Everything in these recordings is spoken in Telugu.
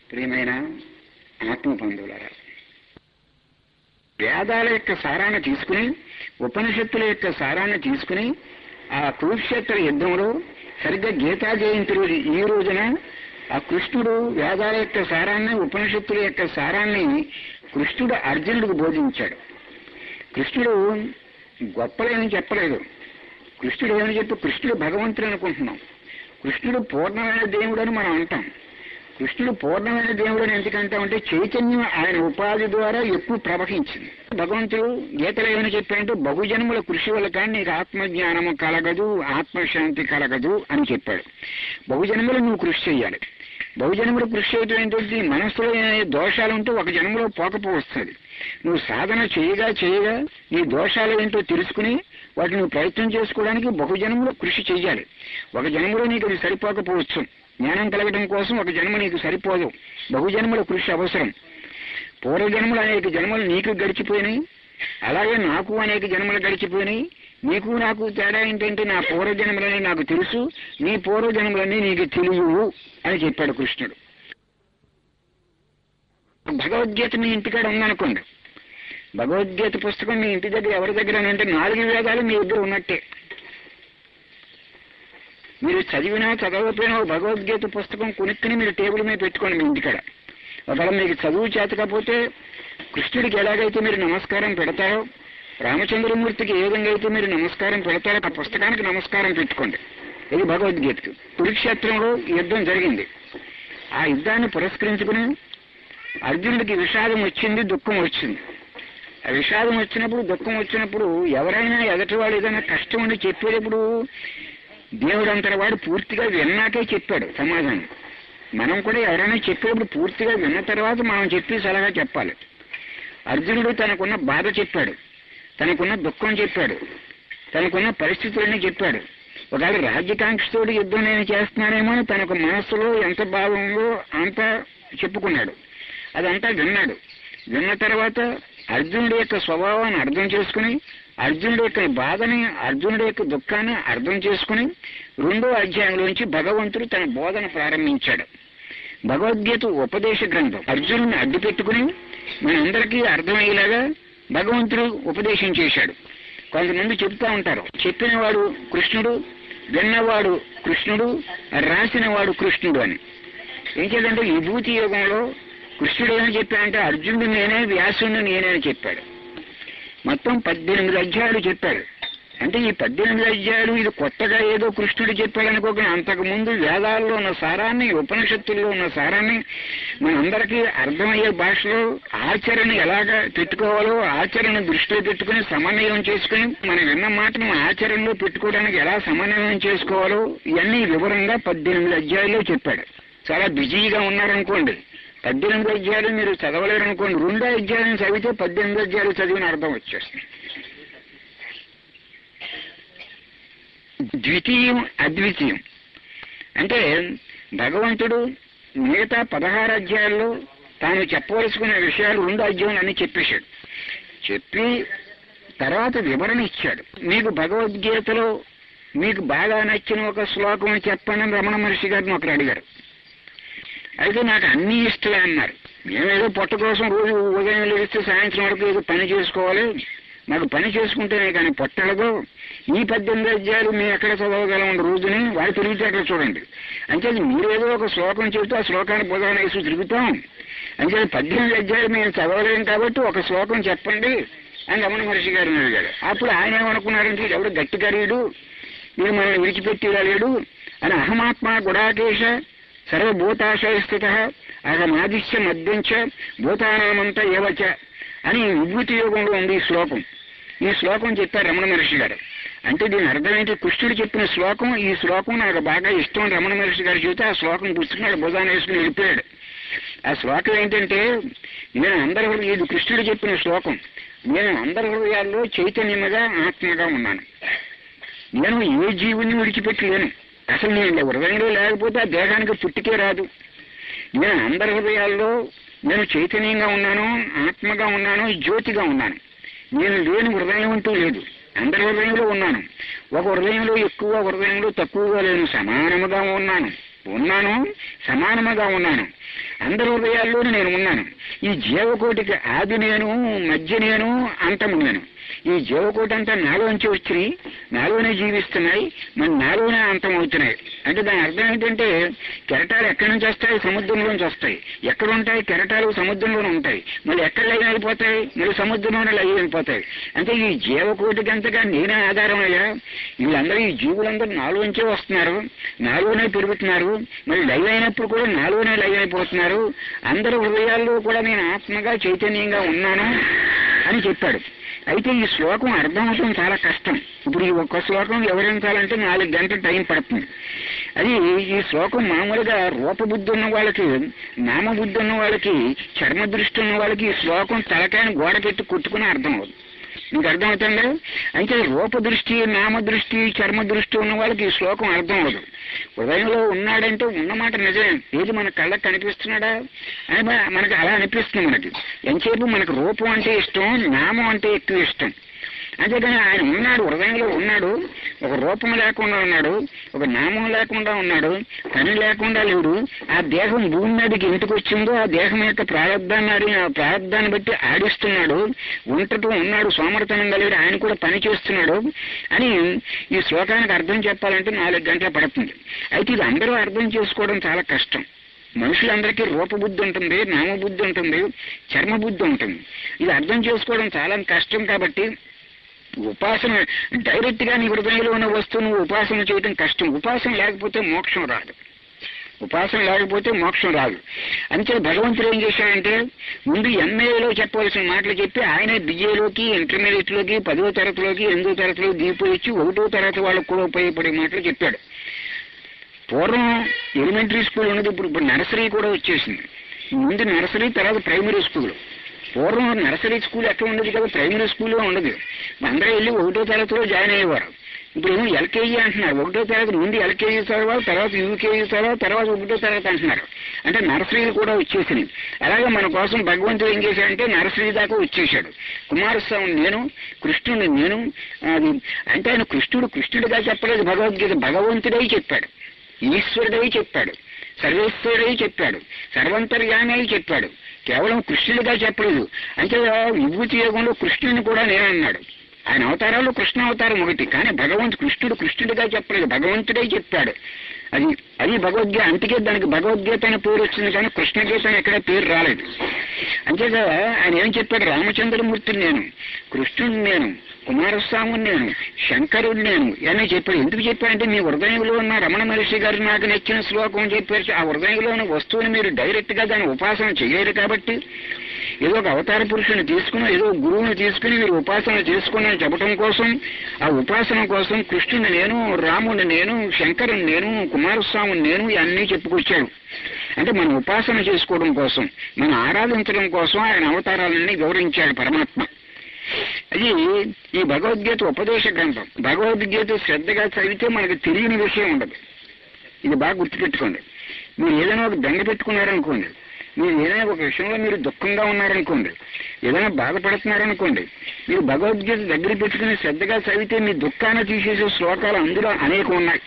ప్రియమైన ఆత్మ బంధువులారా వేదాల యొక్క సారాన్ని తీసుకుని ఉపనిషత్తుల యొక్క సారాన్ని తీసుకుని ఆ కురుక్షేత్ర యుద్ధంలో సరిగ్గా గీతా జయంతి రోజు ఈ రోజున ఆ కృష్ణుడు వేదాల యొక్క సారాన్ని ఉపనిషత్తుల యొక్క సారాన్ని కృష్ణుడు అర్జునుడికి బోధించాడు కృష్ణుడు గొప్పలేని చెప్పలేదు కృష్ణుడు ఏమని చెప్పి కృష్ణుడు భగవంతుడు అనుకుంటున్నాం కృష్ణుడు పూర్ణమైన దేవుడు అని మనం అంటాం కృష్ణుడు పూర్ణమైన దేవుడు అని ఎందుకంటామంటే చైతన్యం ఆయన ఉపాధి ద్వారా ఎక్కువ ప్రవహించింది భగవంతుడు గీతలో ఏమని చెప్పాడంటే బహుజన్ముల కృషి వల్ల కానీ నీకు ఆత్మజ్ఞానము కలగదు ఆత్మశాంతి కలగదు అని చెప్పాడు బహుజన్ములు నువ్వు కృషి చేయాలి బహుజన్ములు కృషి చేయడం ఏంటంటే నీ మనసులో ఏ దోషాలు ఉంటే ఒక జన్మలో పోకపోవస్తుంది నువ్వు సాధన చేయగా చేయగా నీ దోషాలు ఏంటో తెలుసుకుని వాటిని నువ్వు ప్రయత్నం చేసుకోవడానికి బహుజన్మలో కృషి చేయాలి ఒక జన్మలో నీకు అది సరిపోకపోవచ్చు జ్ఞానం కలగడం కోసం ఒక జన్మ నీకు సరిపోదు బహుజన్మల కృషి అవసరం పూర్వజన్మలు అనేక జన్మలు నీకు గడిచిపోయినాయి అలాగే నాకు అనేక జన్మలు గడిచిపోయినాయి నీకు నాకు తేడా ఏంటంటే నా పూర్వజన్మలని నాకు తెలుసు నీ పూర్వజన్మలన్నీ నీకు తెలియవు అని చెప్పాడు కృష్ణుడు భగవద్గీత మీ ఇంటికాడ ఉందనుకోండి భగవద్గీత పుస్తకం మీ ఇంటి దగ్గర ఎవరి దగ్గర అంటే నాలుగు వేదాలు మీ దగ్గర ఉన్నట్టే మీరు చదివినా చదవకపోయినా ఒక భగవద్గీత పుస్తకం కొనుక్కుని మీరు టేబుల్ మీద పెట్టుకోండి మీ ఇంటికాడ ఒకవేళ మీకు చదువు చేతకపోతే కృష్ణుడికి ఎలాగైతే మీరు నమస్కారం పెడతారో రామచంద్రమూర్తికి ఏ విధంగా అయితే మీరు నమస్కారం పెడతారో ఆ పుస్తకానికి నమస్కారం పెట్టుకోండి ఇది భగవద్గీతకు కురుక్షేత్రంలో యుద్ధం జరిగింది ఆ యుద్ధాన్ని పురస్కరించుకుని అర్జునుడికి విషాదం వచ్చింది దుఃఖం వచ్చింది ఆ విషాదం వచ్చినప్పుడు దుఃఖం వచ్చినప్పుడు ఎవరైనా ఎదటి వాడు ఏదైనా కష్టం అని చెప్పేటప్పుడు దేవుడు అంతటి వాడు పూర్తిగా విన్నాకే చెప్పాడు సమాధానం మనం కూడా ఎవరైనా చెప్పేటప్పుడు పూర్తిగా విన్న తర్వాత మనం చెప్పి సలహా చెప్పాలి అర్జునుడు తనకున్న బాధ చెప్పాడు తనకున్న దుఃఖం చెప్పాడు తనకున్న పరిస్థితులన్నీ చెప్పాడు ఒకవేళ రాజ్యకాంక్షతోటి యుద్ధం నేను చేస్తున్నానేమో అని తనకు మనస్సులో ఎంత బాధ ఉందో అంత చెప్పుకున్నాడు అదంతా విన్నాడు విన్న తర్వాత అర్జునుడి యొక్క స్వభావాన్ని అర్థం చేసుకుని అర్జునుడి యొక్క బాధని అర్జునుడి యొక్క దుఃఖాన్ని అర్థం చేసుకుని రెండో అధ్యాయంలోంచి భగవంతుడు తన బోధన ప్రారంభించాడు భగవద్గీత ఉపదేశ గ్రంథం అర్జునుడిని అడ్డు పెట్టుకుని మనందరికీ అర్థమయ్యేలాగా భగవంతుడు ఉపదేశం చేశాడు కొంతమంది చెప్తా ఉంటారు చెప్పినవాడు కృష్ణుడు విన్నవాడు కృష్ణుడు రాసినవాడు కృష్ణుడు అని ఏం చేద్దంటే విభూతి యోగంలో కృష్ణుడు ఏమని చెప్పాడంటే అర్జునుడు నేనే వ్యాసుడు నేనే అని చెప్పాడు మొత్తం పద్దెనిమిది అధ్యాయులు చెప్పాడు అంటే ఈ పద్దెనిమిది అధ్యాయులు ఇది కొత్తగా ఏదో కృష్ణుడు చెప్పాడు అనుకోకుండా అంతకు ముందు వేదాల్లో ఉన్న సారాన్ని ఉపనిషత్తుల్లో ఉన్న సారాన్ని మనందరికీ అర్థమయ్యే భాషలో ఆచరణ ఎలాగా పెట్టుకోవాలో ఆచరణ దృష్టిలో పెట్టుకుని సమన్వయం చేసుకుని మనం విన్న మాటను ఆచరణలో పెట్టుకోవడానికి ఎలా సమన్వయం చేసుకోవాలో ఇవన్నీ వివరంగా పద్దెనిమిది అధ్యాయుల్లో చెప్పాడు చాలా బిజీగా ఉన్నారనుకోండి పద్దెనిమిది అధ్యాయులు మీరు చదవలేరు అనుకోండి రెండో అధ్యాయం చదివితే పద్దెనిమిది అధ్యాయులు చదివిన అర్థం వచ్చేస్తుంది ద్వితీయం అద్వితీయం అంటే భగవంతుడు మిగతా పదహారు అధ్యాయాల్లో తాను చెప్పవలసుకున్న విషయాలు రెండు అధ్యాయులు అన్ని చెప్పేశాడు చెప్పి తర్వాత వివరణ ఇచ్చాడు మీకు భగవద్గీతలో మీకు బాగా నచ్చిన ఒక శ్లోకం చెప్పండి అని రమణ మహర్షి గారిని ఒకరు అడిగారు అయితే నాకు అన్ని ఇష్టమే అన్నారు మేమేదో పొట్ట కోసం రోజు ఉదయం లేస్తే సాయంత్రం వరకు ఏదో పని చేసుకోవాలి మాకు పని చేసుకుంటేనే కానీ పొట్టలదు ఈ పద్దెనిమిది అధ్యాయులు మేము ఎక్కడ చదవగలం రోజుని వాడు తెలివితేటలు చూడండి అంటే మీరు ఏదో ఒక శ్లోకం చెబుతూ ఆ శ్లోకాన్ని బుధాన వేసి తిరుగుతాం అంటే పద్దెనిమిది అధ్యాయులు మేము చదవలేం కాబట్టి ఒక శ్లోకం చెప్పండి అని రమణ మహర్షి గారిని అడిగాడు అప్పుడు ఆయన ఏమనుకున్నారంటే ఎవడు గట్టి గరీడు మీరు మనల్ని విడిచిపెట్టి లేడు అని అహమాత్మ గుడాకేశ సర్వభూతాశయస్థిత అహమాదిశ్య మద్యంచ భూతానామంతా ఏవచ అని విభూతి యోగంలో ఉంది ఈ శ్లోకం ఈ శ్లోకం చెప్పారు రమణ మహర్షి గారు అంటే దీని అర్థం ఏంటి కృష్ణుడు చెప్పిన శ్లోకం ఈ శ్లోకం నాకు బాగా ఇష్టం అని రమణ మహర్షి గారు చెబితే ఆ శ్లోకం పుస్తకం భుజాన్ని వేసుకుని వెళ్ళిపోయాడు ఆ శ్లోకం ఏంటంటే నేను అందరి హృదయ ఇది కృష్ణుడు చెప్పిన శ్లోకం నేను అందరి హృదయాల్లో చైతన్యముగా ఆత్మగా ఉన్నాను నేను ఏ జీవుని విడిచిపెట్టి లేను అసలు నేను హృదయంలో లేకపోతే ఆ దేహానికి పుట్టికే రాదు నేను అందరి హృదయాల్లో నేను చైతన్యంగా ఉన్నాను ఆత్మగా ఉన్నాను జ్యోతిగా ఉన్నాను నేను లేని హృదయం అంటూ లేదు అందరి హృదయంలో ఉన్నాను ఒక హృదయంలో ఎక్కువ ఒక హృదయంలో తక్కువగా లేను సమానముగా ఉన్నాను ఉన్నాను సమానముగా ఉన్నాను అందరి హృదయాల్లోనూ నేను ఉన్నాను ఈ జీవకోటికి ఆది నేను మధ్య నేను అంతము నేను ఈ జీవకోటి అంతా నాలోంచి వచ్చి నాలోనే జీవిస్తున్నాయి మరి నాలోనే అంతం అవుతున్నాయి అంటే దాని అర్థం ఏంటంటే కెరటాలు ఎక్కడి నుంచి వస్తాయి సముద్రంలోంచి వస్తాయి ఎక్కడ ఉంటాయి కెరటాలు సముద్రంలోనే ఉంటాయి మళ్ళీ ఎక్కడ లైన్ అయిపోతాయి మళ్ళీ సముద్రంలోనే లైన్ అయిపోతాయి అంటే ఈ జీవకోటికి అంతగా నేనే ఆధారం అయ్యా వీళ్ళందరూ ఈ జీవులందరూ నాలోంచే వస్తున్నారు నాలోనే పెరుగుతున్నారు మరి లైవ్ అయినప్పుడు కూడా నాలోనే లైవ్ అయిపోతున్నారు అందరి హృదయాల్లో కూడా నేను ఆత్మగా చైతన్యంగా ఉన్నాను అని చెప్పాడు అయితే ఈ శ్లోకం అర్థం అవటం చాలా కష్టం ఇప్పుడు ఈ ఒక్క శ్లోకం వివరించాలంటే నాలుగు గంటల టైం పడుతుంది అది ఈ శ్లోకం మామూలుగా రూపబుద్ధి ఉన్న వాళ్ళకి నామబుద్ధి ఉన్న వాళ్ళకి చర్మ దృష్టి ఉన్న వాళ్ళకి ఈ శ్లోకం తలకాయని గోడ పెట్టి కుట్టుకుని అర్థం అవుతుంది మీకు అర్థమవుతుందా అయితే రూప దృష్టి నామ దృష్టి చర్మ దృష్టి ఉన్న వాళ్ళకి ఈ శ్లోకం అర్థం అవదు హృదయంలో ఉన్నాడంటే ఉన్నమాట నిజమే ఏది మన కళ్ళకి కనిపిస్తున్నాడా అని మన- మనకి అలా అనిపిస్తుంది మనకి ఎంతసేపు మనకు రూపం అంటే ఇష్టం నామం అంటే ఎక్కువ ఇష్టం అంతేగాని ఆయన ఉన్నాడు హృదయంలో ఉన్నాడు ఒక రూపం లేకుండా ఉన్నాడు ఒక నామం లేకుండా ఉన్నాడు పని లేకుండా లేడు ఆ దేహం భూమి మీదకి ఎందుకు వచ్చిందో ఆ దేహం యొక్క ప్రారంధాన్ని అడిగి ఆ ప్రారంధాన్ని బట్టి ఆడిస్తున్నాడు ఉంటటూ ఉన్నాడు సోమర్థనం కలిగి ఆయన కూడా పని చేస్తున్నాడు అని ఈ శ్లోకానికి అర్థం చెప్పాలంటే నాలుగు గంటల పడుతుంది అయితే ఇది అందరూ అర్థం చేసుకోవడం చాలా కష్టం మనుషులందరికీ రూపబుద్ధి ఉంటుంది నామబుద్ధి ఉంటుంది చర్మబుద్ధి ఉంటుంది ఇది అర్థం చేసుకోవడం చాలా కష్టం కాబట్టి ఉపాసన డైరెక్ట్ గా నీ హృదయంలో ఉన్న వస్తువును ఉపాసన చేయడం కష్టం ఉపాసన లేకపోతే మోక్షం రాదు ఉపాసన లేకపోతే మోక్షం రాదు అంతే భగవంతుడు ఏం చేశాడంటే ముందు ఎంఏలో చెప్పవలసిన మాటలు చెప్పి ఆయనే బిఏలోకి ఇంటర్మీడియట్ లోకి పదో తరగతిలోకి ఎనిమిదో తరగతిలోకి దీపోయిచ్చి ఒకటో తరగతి వాళ్ళకు కూడా ఉపయోగపడే మాటలు చెప్పాడు పూర్వం ఎలిమెంటరీ స్కూల్ ఉన్నది ఇప్పుడు ఇప్పుడు నర్సరీ కూడా వచ్చేసింది ముందు నర్సరీ తర్వాత ప్రైమరీ స్కూల్ పూర్వం నర్సరీ స్కూల్ ఎక్కడ ఉండదు కదా ప్రైమరీ స్కూల్లో ఉండదు అందరూ వెళ్ళి ఒకటో తరగతిలో జాయిన్ అయ్యేవారు ఇప్పుడు ఏమో ఎల్కేజీ అంటున్నారు ఒకటో తరగతి ముందు ఎల్కేజీ చదవాలి తర్వాత యూకేజీ చదవాలి తర్వాత ఒకటో తరగతి అంటున్నారు అంటే నర్సరీలు కూడా వచ్చేసినాయి అలాగే మన కోసం భగవంతుడు ఏం చేశాడంటే నర్సరీ దాకా వచ్చేసాడు కుమారస్వామి నేను కృష్ణుడు నేను అది అంటే ఆయన కృష్ణుడు కృష్ణుడిగా చెప్పలేదు భగవద్గీత భగవంతుడై చెప్పాడు ఈశ్వరుడై చెప్పాడు సర్వేశ్వరుడై చెప్పాడు సర్వంతర్యామి అయి చెప్పాడు కేవలం కృష్ణుడిగా చెప్పలేదు అంటే విభూతి యోగంలో కృష్ణుని కూడా నేనన్నాడు ఆయన అవతారాలు కృష్ణ అవతారం ఒకటి కానీ భగవంతు కృష్ణుడు కృష్ణుడిగా చెప్పలేదు భగవంతుడై చెప్పాడు అది అది భగవద్గీత అందుకే దానికి భగవద్గీత అనే పేరు వచ్చింది కానీ కృష్ణగీత అని ఎక్కడ పేరు రాలేదు అంతేగా ఆయన ఏం చెప్పాడు రామచంద్రమూర్తిని నేను కృష్ణుడిని నేను కుమారస్వామిని నేను శంకరుడు నేను అని చెప్పాడు ఎందుకు చెప్పాడంటే మీ హృదయంలో ఉన్న రమణ మహర్షి గారు నాకు నచ్చిన శ్లోకం చెప్పారు ఆ హృదయంలో ఉన్న వస్తువుని మీరు డైరెక్ట్ గా దాన్ని ఉపాసన చేయలేరు కాబట్టి ఏదో ఒక అవతార పురుషుని తీసుకుని ఏదో గురువుని తీసుకుని మీరు ఉపాసన చేసుకుని అని చెప్పడం కోసం ఆ ఉపాసన కోసం కృష్ణుని నేను రాముని నేను శంకరుని నేను కుమారస్వామిని నేను అన్నీ చెప్పుకొచ్చాడు అంటే మనం ఉపాసన చేసుకోవడం కోసం మనం ఆరాధించడం కోసం ఆయన అవతారాలన్నీ గౌరవించాడు పరమాత్మ అది ఈ భగవద్గీత ఉపదేశ గ్రంథం భగవద్గీత శ్రద్ధగా చదివితే మనకు తెలియని విషయం ఉండదు ఇది బాగా గుర్తుపెట్టుకోండి మీరు ఏదైనా ఒక దండ పెట్టుకున్నారనుకోండి మీరు ఏదైనా ఒక విషయంలో మీరు దుఃఖంగా ఉన్నారనుకోండి ఏదైనా బాధపడుతున్నారనుకోండి మీరు భగవద్గీత దగ్గర పెట్టుకుని శ్రద్ధగా చదివితే మీ దుఃఖాన్ని తీసేసే శ్లోకాలు అందులో అనేకం ఉన్నాయి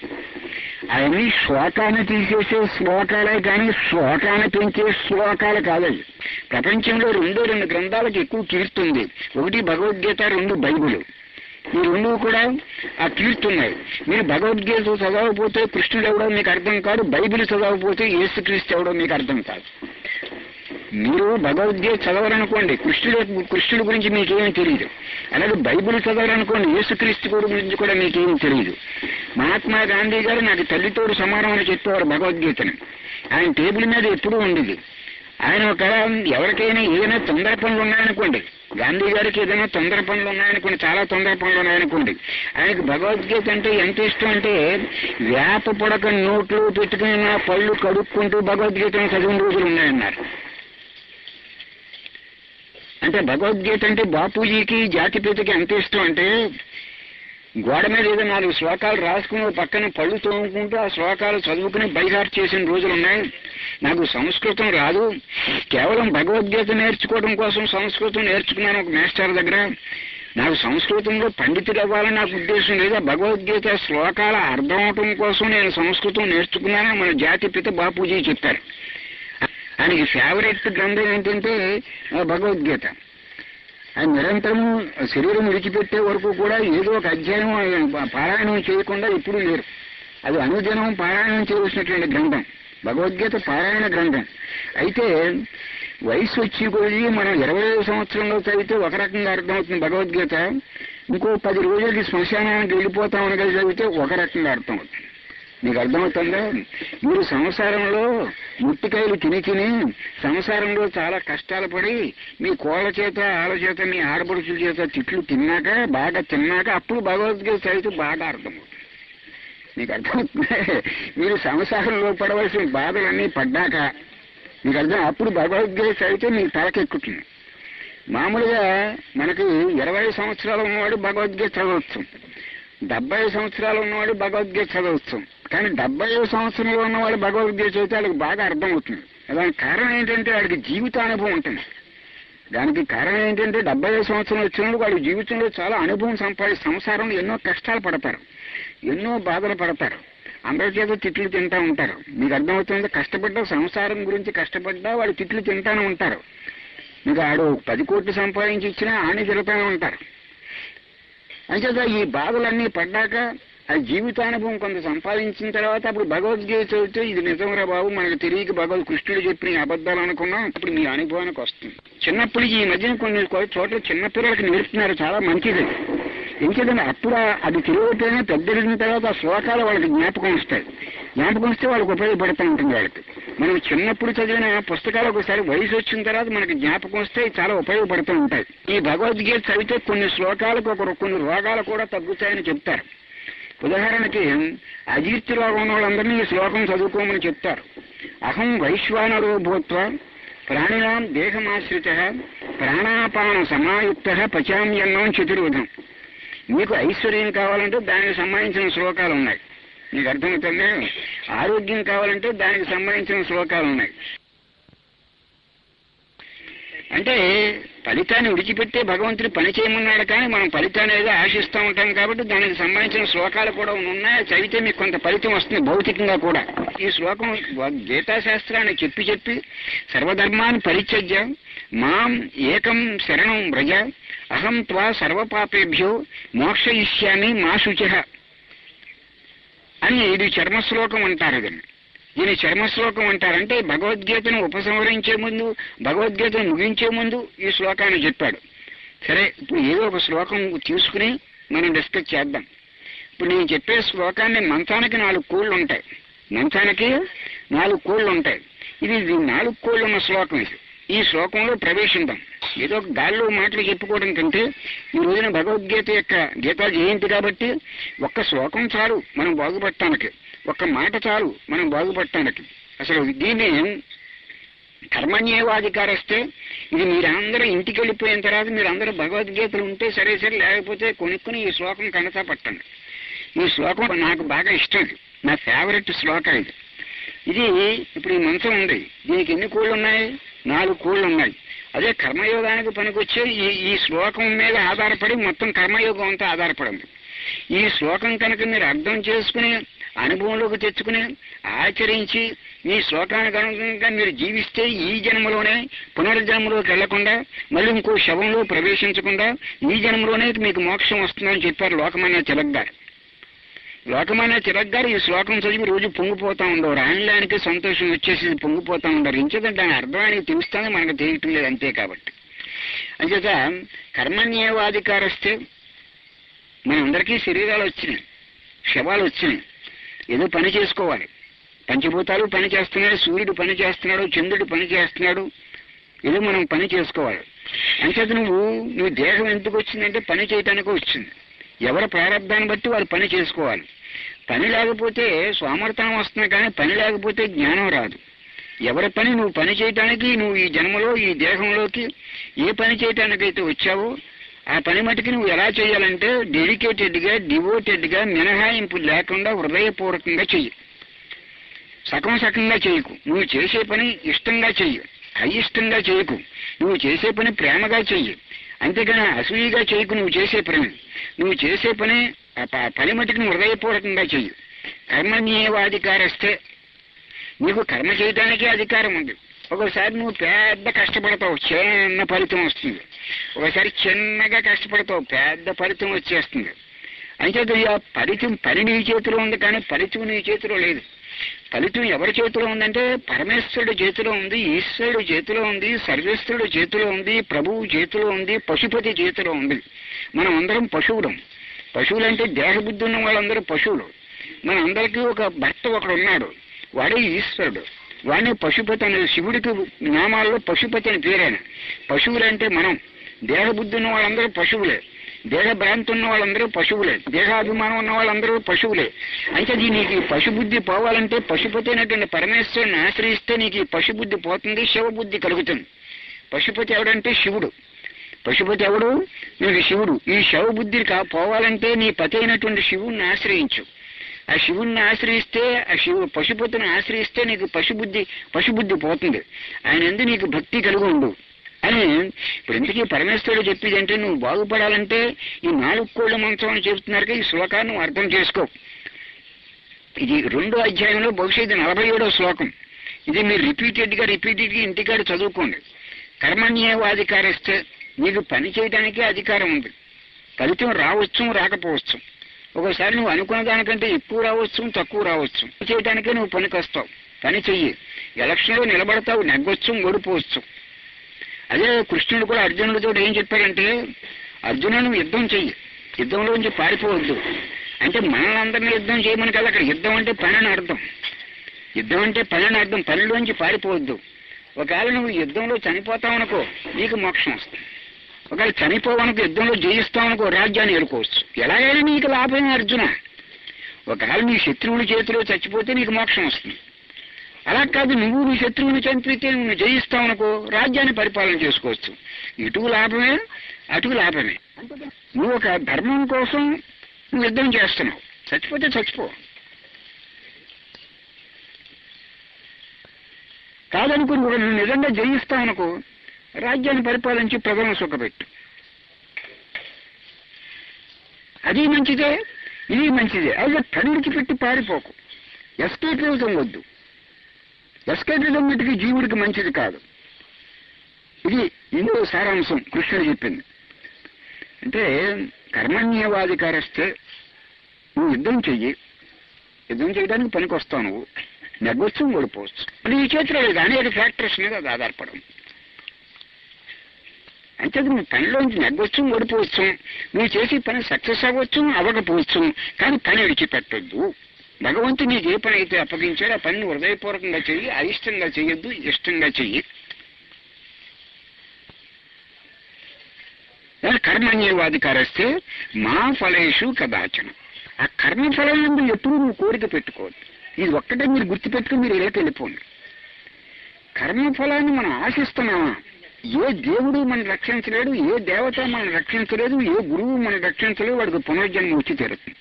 అవన్నీ శ్లోకాన్ని తీసేసే శ్లోకాలే కానీ శ్లోకాన్ని పెంచే శ్లోకాలు కాదవి ప్రపంచంలో రెండో రెండు గ్రంథాలకు ఎక్కువ కీర్తుంది ఒకటి భగవద్గీత రెండు బైబుల్ ఈ రెండు కూడా ఆ కీర్తున్నాయి మీరు భగవద్గీత చదవకపోతే కృష్ణుడు ఎవడో మీకు అర్థం కాదు బైబిల్ చదవకపోతే యేసుక్రీస్తు ఎవడో మీకు అర్థం కాదు మీరు భగవద్గీత చదవాలనుకోండి కృష్ణుడు కృష్ణుడి గురించి మీకేమీ తెలియదు అలాగే బైబిల్ చదవాలనుకోండి యేసుక్రీస్తు గురించి కూడా మీకేమీ తెలియదు మహాత్మా గాంధీ గారు నాకు తల్లితోడు సమానం అని చెప్పేవారు భగవద్గీతని ఆయన టేబుల్ మీద ఎప్పుడూ ఉండేది ఆయన ఒక ఎవరికైనా ఏదైనా తొందర పనులు ఉన్నాయనుకోండి గాంధీ గారికి ఏదైనా తొందర పనులు ఉన్నాయనుకోండి చాలా తొందర పనులు ఉన్నాయనుకోండి ఆయనకు భగవద్గీత అంటే ఎంత ఇష్టం అంటే వేప పొడక నోట్లో పెట్టుకుని నా పళ్ళు కడుక్కుంటూ భగవద్గీతను చదివిన రోజులు ఉన్నాయన్నారు అంటే భగవద్గీత అంటే బాపూజీకి జాతిపితకి ఎంత ఇష్టం అంటే గోడ మీద ఏదో నాలుగు శ్లోకాలు రాసుకుని ఓ పక్కన పళ్ళు తోముకుంటూ ఆ శ్లోకాలు చదువుకుని బైహార్ చేసిన రోజులు ఉన్నాయి నాకు సంస్కృతం రాదు కేవలం భగవద్గీత నేర్చుకోవడం కోసం సంస్కృతం నేర్చుకున్నాను ఒక మాస్టర్ దగ్గర నాకు సంస్కృతంలో పండితుడు అవ్వాలని నాకు ఉద్దేశం లేదు ఆ భగవద్గీత శ్లోకాల అర్థం అవటం కోసం నేను సంస్కృతం నేర్చుకున్నానని మన జాతి పిత బాపూజీ చెప్పారు ఆయనకి ఫేవరెట్ గ్రంథం ఏంటంటే ఆ భగవద్గీత ఆయన నిరంతరము శరీరం విడిచిపెట్టే వరకు కూడా ఏదో ఒక అధ్యాయం ఆయన పారాయణం చేయకుండా ఎప్పుడూ లేరు అది అనుదినం పారాయణం చేయవలసినటువంటి గ్రంథం భగవద్గీత పారాయణ గ్రంథం అయితే వయసు వచ్చి కొద్ది మనం ఇరవై ఐదు సంవత్సరంలో చదివితే ఒక రకంగా అర్థమవుతుంది భగవద్గీత ఇంకో పది రోజులకి శ్మశానానికి వెళ్ళిపోతామని కలిసి చదివితే ఒక రకంగా అర్థమవుతుంది మీకు అర్థమవుతుందా మీరు సంసారంలో ముట్టికాయలు తిని తిని సంసారంలో చాలా కష్టాలు పడి మీ కోళ్ళ చేత ఆళ్ళ చేత మీ ఆడపడుచుల చేత తిట్లు తిన్నాక బాగా తిన్నాక అప్పుడు భగవద్గీత చదివితే బాగా అర్థమవుతుంది మీకు అర్థమవుతుంది మీరు సంసారంలో పడవలసిన బాధలన్నీ పడ్డాక మీకు అర్థం అప్పుడు భగవద్గీత చదివితే మీకు తలకెక్కుతుంది మామూలుగా మనకి ఇరవై సంవత్సరాలు ఉన్నవాడు భగవద్గీత చదవచ్చు డెబ్బై సంవత్సరాలు ఉన్నవాడు భగవద్గీత చదవచ్చు కానీ డెబ్బై సంవత్సరంలో ఉన్నవాడు భగవద్గీత చదివితే వాళ్ళకి బాగా అర్థమవుతుంది దానికి కారణం ఏంటంటే వాడికి జీవితానుభవం ఉంటుంది దానికి కారణం ఏంటంటే డెబ్బై సంవత్సరం వచ్చినప్పుడు వాడి జీవితంలో చాలా అనుభవం సంపాది సంసారంలో ఎన్నో కష్టాలు పడతారు ఎన్నో బాధలు పడతారు అందరి చేత తిట్లు తింటా ఉంటారు మీకు అర్థమవుతుంది కష్టపడ్డా సంసారం గురించి కష్టపడ్డా వాడు తిట్లు తింటానే ఉంటారు మీకు ఆడు పది కోట్లు సంపాదించి ఇచ్చినా ఆని తిరుగుతానే ఉంటారు అంచేత ఈ బాధలన్నీ పడ్డాక ఆ జీవితానుభవం కొంత సంపాదించిన తర్వాత అప్పుడు భగవద్గీత చదివితే ఇది నిజంరా బాబు మనకు తెలియక భగవద్ కృష్ణుడు చెప్పిన ఈ అబద్ధాలు అనుకున్నాం అప్పుడు మీ అనుభవానికి వస్తుంది చిన్నప్పుడు ఈ మధ్యన కొన్ని చోట్ల చిన్నపిల్లలకి నేర్పుతున్నారు చాలా మంచిది ఎందుకంటే అప్పుడు ఆ- అది తెలియకపోయినా పెద్దరిగిన తర్వాత ఆ శ్లోకాలు వాళ్ళకి జ్ఞాపకం వస్తాయి జ్ఞాపకం వస్తే వాళ్ళకి ఉపయోగపడుతూ ఉంటుంది వాళ్ళకి మనం చిన్నప్పుడు చదివిన పుస్తకాలు ఒకసారి వయసు వచ్చిన తర్వాత మనకి జ్ఞాపకం వస్తే చాలా ఉపయోగపడుతూ ఉంటాయి ఈ భగవద్గీత చదివితే కొన్ని శ్లోకాలకు ఒక కొన్ని రోగాలు కూడా తగ్గుతాయని చెప్తారు ఉదాహరణకి అజీర్తి రోగం ఉన్న వాళ్ళందరినీ ఈ శ్లోకం చదువుకోమని చెప్తారు అహం వైశ్వానరో భూత్వ ప్రాణినాం దేహమాశ్రిత ప్రాణాపాన సమాయుక్త పచామ్యన్నం చతుర్విధం మీకు ఐశ్వర్యం కావాలంటే దానికి సంబంధించిన శ్లోకాలు ఉన్నాయి మీకు అర్థమవుతుంది ఆరోగ్యం కావాలంటే దానికి సంబంధించిన శ్లోకాలు ఉన్నాయి అంటే ఫలితాన్ని విడిచిపెట్టే భగవంతుడు పని చేయమన్నాడు కానీ మనం ఫలితాన్ని ఏదో ఆశిస్తూ ఉంటాం కాబట్టి దానికి సంబంధించిన శ్లోకాలు కూడా ఉన్నాయి అవి చదివితే మీకు కొంత ఫలితం వస్తుంది భౌతికంగా కూడా ఈ శ్లోకం గీతాశాస్త్రాన్ని చెప్పి చెప్పి సర్వధర్మాన్ని పరిత్యజ్య మాం ఏకం శరణం వ్రజ అహం త్వా సర్వపాపేభ్యో మోక్షయిష్యామి మా శుచ అని ఇది చర్మశ్లోకం అంటారు దీన్ని దీని చర్మశ్లోకం అంటారంటే భగవద్గీతను ఉపసంహరించే ముందు భగవద్గీతను ముగించే ముందు ఈ శ్లోకాన్ని చెప్పాడు సరే ఇప్పుడు ఏదో ఒక శ్లోకం తీసుకుని మనం డిస్కస్ చేద్దాం ఇప్పుడు నేను చెప్పే శ్లోకాన్ని మంచానికి నాలుగు కోళ్ళు ఉంటాయి మంచానికి నాలుగు కోళ్ళు ఉంటాయి ఇది ఇది నాలుగు కోళ్ళు ఉన్న శ్లోకం ఇది ఈ శ్లోకంలో ప్రవేశిద్దాం ఏదో ఒక గాల్లో మాటలు చెప్పుకోవడం కంటే ఈ రోజున భగవద్గీత యొక్క గీతా జయంతి కాబట్టి ఒక్క శ్లోకం చాలు మనం బాగుపడటానికి ఒక్క మాట చాలు మనం బాగుపడటానికి అసలు దీన్ని కర్మణ్యేవాధికారస్తే ఇది మీరందరూ ఇంటికి వెళ్ళిపోయిన తర్వాత మీరందరూ భగవద్గీతలు ఉంటే సరే సరే లేకపోతే కొనుక్కుని ఈ శ్లోకం కనతా పట్టండి ఈ శ్లోకం నాకు బాగా ఇష్టం ఇది నా ఫేవరెట్ శ్లోకం ఇది ఇది ఇప్పుడు ఈ మంచం ఉంది దీనికి ఎన్ని కోళ్ళు ఉన్నాయి నాలుగు కోళ్ళు ఉన్నాయి అదే కర్మయోగానికి పనికొచ్చే ఈ ఈ శ్లోకం మీద ఆధారపడి మొత్తం కర్మయోగం అంతా ఆధారపడింది ఈ శ్లోకం కనుక మీరు అర్థం చేసుకుని అనుభవంలోకి తెచ్చుకుని ఆచరించి ఈ శ్లోకానికి అనుగుణంగా మీరు జీవిస్తే ఈ జన్మలోనే పునర్జన్మలోకి వెళ్లకుండా మళ్ళీ ఇంకో శవంలో ప్రవేశించకుండా ఈ జన్మలోనే మీకు మోక్షం వస్తుందని చెప్పారు లోకమాన్య తిలక్ గారు లోకమాన్య తిలక్ గారు ఈ శ్లోకం చదివి రోజు పొంగిపోతా ఉండవు రాయడానికి సంతోషం వచ్చేసి పొంగిపోతా ఉండరు ఇంచేతంటే దాని అర్థం ఆయనకి తెలుస్తానే మనకు తెలియటం లేదు అంతే కాబట్టి అంచేత కర్మణ్యేవాధికారస్తే మనందరికీ శరీరాలు వచ్చినాయి శవాలు వచ్చినాయి ఏదో పని చేసుకోవాలి పంచభూతాలు పని చేస్తున్నాడు సూర్యుడు పని చేస్తున్నాడు చంద్రుడు పని చేస్తున్నాడు ఏదో మనం పని చేసుకోవాలి అంచేత నువ్వు నువ్వు దేహం ఎందుకు వచ్చిందంటే పని చేయటానికి వచ్చింది ఎవరి ప్రారంభాన్ని బట్టి వారు పని చేసుకోవాలి పని లేకపోతే సోమర్థనం వస్తుంది కానీ పని లేకపోతే జ్ఞానం రాదు ఎవరి పని నువ్వు పని చేయటానికి నువ్వు ఈ జన్మలో ఈ దేహంలోకి ఏ పని చేయటానికైతే వచ్చావో ఆ పని మటుకి నువ్వు ఎలా చేయాలంటే డెడికేటెడ్ గా డివోటెడ్ గా మినహాయింపు లేకుండా హృదయపూర్వకంగా చెయ్యి సగం సగంగా చేయకు నువ్వు చేసే పని ఇష్టంగా చెయ్యి అయిష్టంగా చేయకు నువ్వు చేసే పని ప్రేమగా చెయ్యి అంతేగాని అసూయిగా చేయకు నువ్వు చేసే పని నువ్వు చేసే పని ఆ ప- పని మటుకు నువ్వు హృదయపూర్వకంగా చెయ్యి కర్మణ్యేవాధికారస్తే నీకు కర్మ చేయడానికి అధికారం ఉంది ఒకసారి నువ్వు పెద్ద కష్టపడతావు చిన్న ఫలితం వస్తుంది ఒకసారి చిన్నగా కష్టపడతావు పెద్ద ఫలితం వచ్చేస్తుంది అయితే ఆ ఫలితం పని నీ చేతిలో ఉంది కానీ ఫలితం నీ చేతిలో లేదు ఫలితం ఎవరి చేతిలో ఉందంటే పరమేశ్వరుడు చేతిలో ఉంది ఈశ్వరుడు చేతిలో ఉంది సర్వేశ్వరుడు చేతిలో ఉంది ప్రభువు చేతిలో ఉంది పశుపతి చేతిలో ఉంది మనం అందరం పశువులం పశువులు అంటే దేహబుద్ధి ఉన్న వాళ్ళందరూ పశువులు మన అందరికీ ఒక భర్త ఒకడు ఉన్నాడు వాడే ఈశ్వరుడు వాడిని పశుపతి అనే శివుడికి నామాల్లో పశుపతి అని పేరాను పశువులు అంటే మనం దేహబుద్ధి ఉన్న వాళ్ళందరూ పశువులే దేహ భ్రాంతి ఉన్న వాళ్ళందరూ పశువులే దేహాభిమానం ఉన్న వాళ్ళందరూ పశువులే అయితే ఇది నీకు ఈ పశుబుద్ధి పోవాలంటే పశుపతి అయినటువంటి పరమేశ్వరుని ఆశ్రయిస్తే నీకు ఈ పశుబుద్ధి పోతుంది శివబుద్ధి కలుగుతుంది పశుపతి ఎవడంటే శివుడు పశుపతి ఎవడు నీకు శివుడు ఈ శవబుద్ధి కా పోవాలంటే నీ పతి అయినటువంటి శివుణ్ణి ఆశ్రయించు ఆ శివుణ్ణి ఆశ్రయిస్తే ఆ శివు పశుపతిని ఆశ్రయిస్తే నీకు పశుబుద్ధి పశుబుద్ధి పోతుంది ఆయన ఎందు నీకు భక్తి కలిగి ఉండు అని ఇప్పుడు ఇంతకీ పరమేశ్వరుడు చెప్పేది అంటే నువ్వు బాగుపడాలంటే ఈ నాలుగు కోళ్ళ మంచం అని చెబుతున్నారు ఈ శ్లోకాన్ని నువ్వు అర్థం చేసుకో ఇది రెండో అధ్యాయంలో బహుశా ఇది నలభై ఏడో శ్లోకం ఇది మీరు రిపీటెడ్ గా రిపీటెడ్ గా ఇంటికాడ చదువుకోండి కర్మణ్యేవాధికారిస్తే నీకు పని చేయడానికి అధికారం ఉంది ఫలితం రావచ్చు రాకపోవచ్చు ఒకసారి నువ్వు అనుకున్న దానికంటే ఎక్కువ రావచ్చు తక్కువ రావచ్చు పని చేయడానికే నువ్వు పనికొస్తావు పని చెయ్యి ఎలక్షన్లో నిలబడతావు నెగ్గొచ్చు ఓడిపోవచ్చు అదే కృష్ణుడు కూడా అర్జునుడితో ఏం చెప్పాడంటే అర్జునుడు నువ్వు యుద్ధం చెయ్యి యుద్ధంలోంచి పారిపోవద్దు అంటే మనల్ని అందరినీ యుద్ధం చేయమని కదా అక్కడ యుద్ధం అంటే పని అని అర్థం యుద్ధం అంటే పని అని అర్థం పనిలోంచి పారిపోవద్దు ఒకవేళ నువ్వు యుద్ధంలో చనిపోతావు అనుకో నీకు మోక్షం వస్తుంది ఒకవేళ చనిపోవనుకో యుద్ధంలో జయిస్తావు అనుకో రాజ్యాన్ని ఏలుకోవచ్చు ఎలాగైనా నీకు లాభమే అర్జున ఒకవేళ నీ శత్రువుని చేతిలో చచ్చిపోతే నీకు మోక్షం వస్తుంది అలా కాదు నువ్వు నీ శత్రువుని చంపితే నువ్వు జయిస్తావు అనుకో రాజ్యాన్ని పరిపాలన చేసుకోవచ్చు ఇటు లాభమే అటు లాభమే నువ్వు ఒక ధర్మం కోసం నువ్వు యుద్ధం చేస్తున్నావు చచ్చిపోతే చచ్చిపో కాదనుకో నువ్వు నువ్వు నిజంగా జయిస్తావు అనుకో రాజ్యాన్ని పరిపాలించి ప్రజలను సుఖపెట్టు అది మంచిదే ఇది మంచిదే అయితే తండ్రికి పెట్టి పారిపోకు ఎస్కేపిజం వద్దు ఎస్కేపిజం మటుకి జీవుడికి మంచిది కాదు ఇది ఇందులో సారాంశం కృష్ణుడు చెప్పింది అంటే కర్మణ్యవాధికారస్తే నువ్వు యుద్ధం చెయ్యి యుద్ధం చేయడానికి పనికి వస్తావు నువ్వు నెగ్గొచ్చు ఓడిపోవచ్చు అది ఈ చేతిలో లేదు అనేక ఫ్యాక్టర్స్ మీద అది ఆధారపడం అంటే నువ్వు పనిలోంచి నెగ్గొచ్చు ఓడిపోవచ్చు నువ్వు చేసే పని సక్సెస్ అవ్వచ్చు అవ్వకపోవచ్చు కానీ పని విడిచిపెట్టొద్దు భగవంతుడు నీకు ఏ పని అయితే అప్పగించాడో ఆ పనిని హృదయపూర్వకంగా చెయ్యి అయిష్టంగా చెయ్యొద్దు ఇష్టంగా చెయ్యి కర్మణ్యవాధికారస్తే మా ఫలేషు కదాచన ఆ కర్మఫలం నుండి ఎప్పుడు నువ్వు కోరిక పెట్టుకోవద్దు ఇది ఒక్కటే మీరు గుర్తుపెట్టుకుని మీరు ఇలాకి వెళ్ళిపోండి కర్మఫలాన్ని మనం ఆశిస్తున్నామా ఏ దేవుడు మనం రక్షించలేడు ఏ దేవత మనం రక్షించలేదు ఏ గురువు మనం రక్షించలేదు వాడికి పునర్జన్మ వచ్చి తీరుతుంది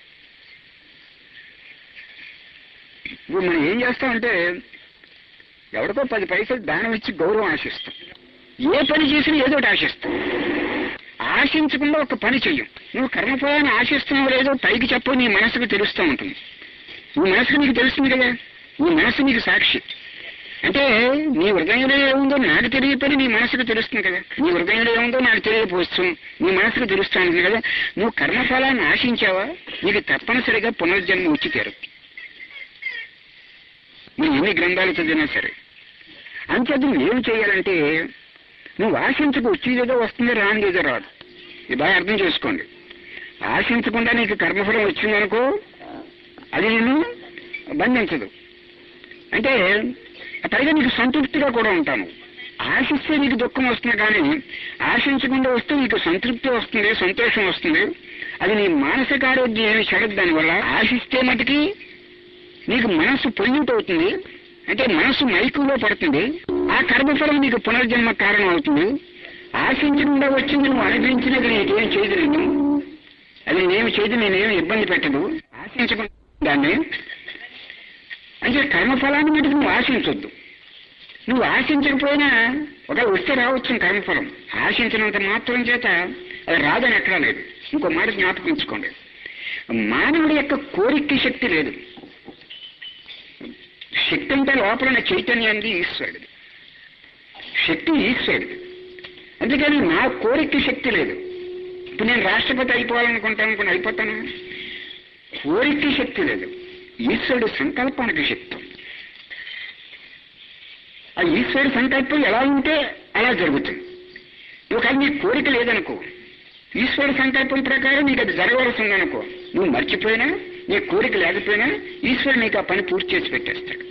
ఇప్పుడు మనం ఏం చేస్తామంటే ఎవరికో పది పైసలు దానం ఇచ్చి గౌరవం ఆశిస్తాం ఏ పని చేసినా ఏదో ఒకటి ఆశిస్తాం ఆశించకుండా ఒక పని చెయ్యం నువ్వు కర్మఫలాన్ని ఆశిస్తున్నావు లేదో పైకి చెప్పు నీ మనసుకు తెలుస్తూ ఉంటుంది నీ మనసుకు నీకు తెలుస్తుంది కదా నీ మనసు నీకు సాక్షి అంటే నీ హృదయంలో ఏముందో నాకు తెలియపని నీ మనసుకు తెలుస్తుంది కదా నీ హృదయంలో ఏముందో నాకు తెలియపోవచ్చు నీ మనసుకు తెలుస్తాను కదా నువ్వు కర్మఫలాన్ని ఆశించావా నీకు తప్పనిసరిగా పునర్జన్మ వచ్చి తీరుతుంది నువ్వు ఎన్ని గ్రంథాలు చదివినా సరే అంచేది నువ్వు ఏం చేయాలంటే నువ్వు ఆశించకు వచ్చేదేదో వస్తుంది రానిదేదో రాదు ఇది బాగా అర్థం చేసుకోండి ఆశించకుండా నీకు కర్మఫలం వచ్చిందనుకో అది నేను బంధించదు అంటే పైగా నీకు సంతృప్తిగా కూడా ఉంటాను ఆశిస్తే నీకు దుఃఖం వస్తుంది కానీ ఆశించకుండా వస్తే నీకు సంతృప్తి వస్తుంది సంతోషం వస్తుంది అది నీ మానసిక ఆరోగ్యం ఏమి చెడదు దానివల్ల ఆశిస్తే మటుకి నీకు మనస్సు పొల్యూట్ అవుతుంది అంటే మనస్సు మైకులో పడుతుంది ఆ కర్మఫలం నీకు పునర్జన్మ కారణం అవుతుంది ఆశించకుండా వచ్చింది నువ్వు అనుభవించినది నీకేం చేయలేదు అది నేను చేయదు నేనేమి ఇబ్బంది పెట్టదు ఆశించకుండా దాన్ని అంటే కర్మఫలాన్ని మటుకు నువ్వు ఆశించొద్దు నువ్వు ఆశించకపోయినా ఒక వస్తే రావచ్చు కర్మఫలం ఆశించినంత మాత్రం చేత అది రాదని ఎక్కడా లేదు ఇంకో మాట జ్ఞాపకించుకోండి మానవుడి యొక్క కోరిక శక్తి లేదు శక్తి అంటే లోపల చైతన్యానికి ఈశ్వరుడిది శక్తి ఈశ్వరుడు అందుకని నా కోరిక శక్తి లేదు ఇప్పుడు నేను రాష్ట్రపతి అయిపోవాలనుకుంటాను అనుకుని అయిపోతాను కోరిక శక్తి లేదు ఈశ్వరుడు సంకల్పానికి శక్తి ఉంది. ఆ ఈశ్వరుడు సంకల్పం ఎలా ఉంటే అలా జరుగుతుంది ఒకవేళ నీ కోరిక లేదనుకో ఈశ్వర సంకల్పం ప్రకారం నీకు అది జరగవలసి ఉందనుకో నువ్వు మర్చిపోయినా నీ కోరిక లేకపోయినా ఈశ్వరుడు నీకు ఆ పని పూర్తి చేసి పెట్టేస్తాడు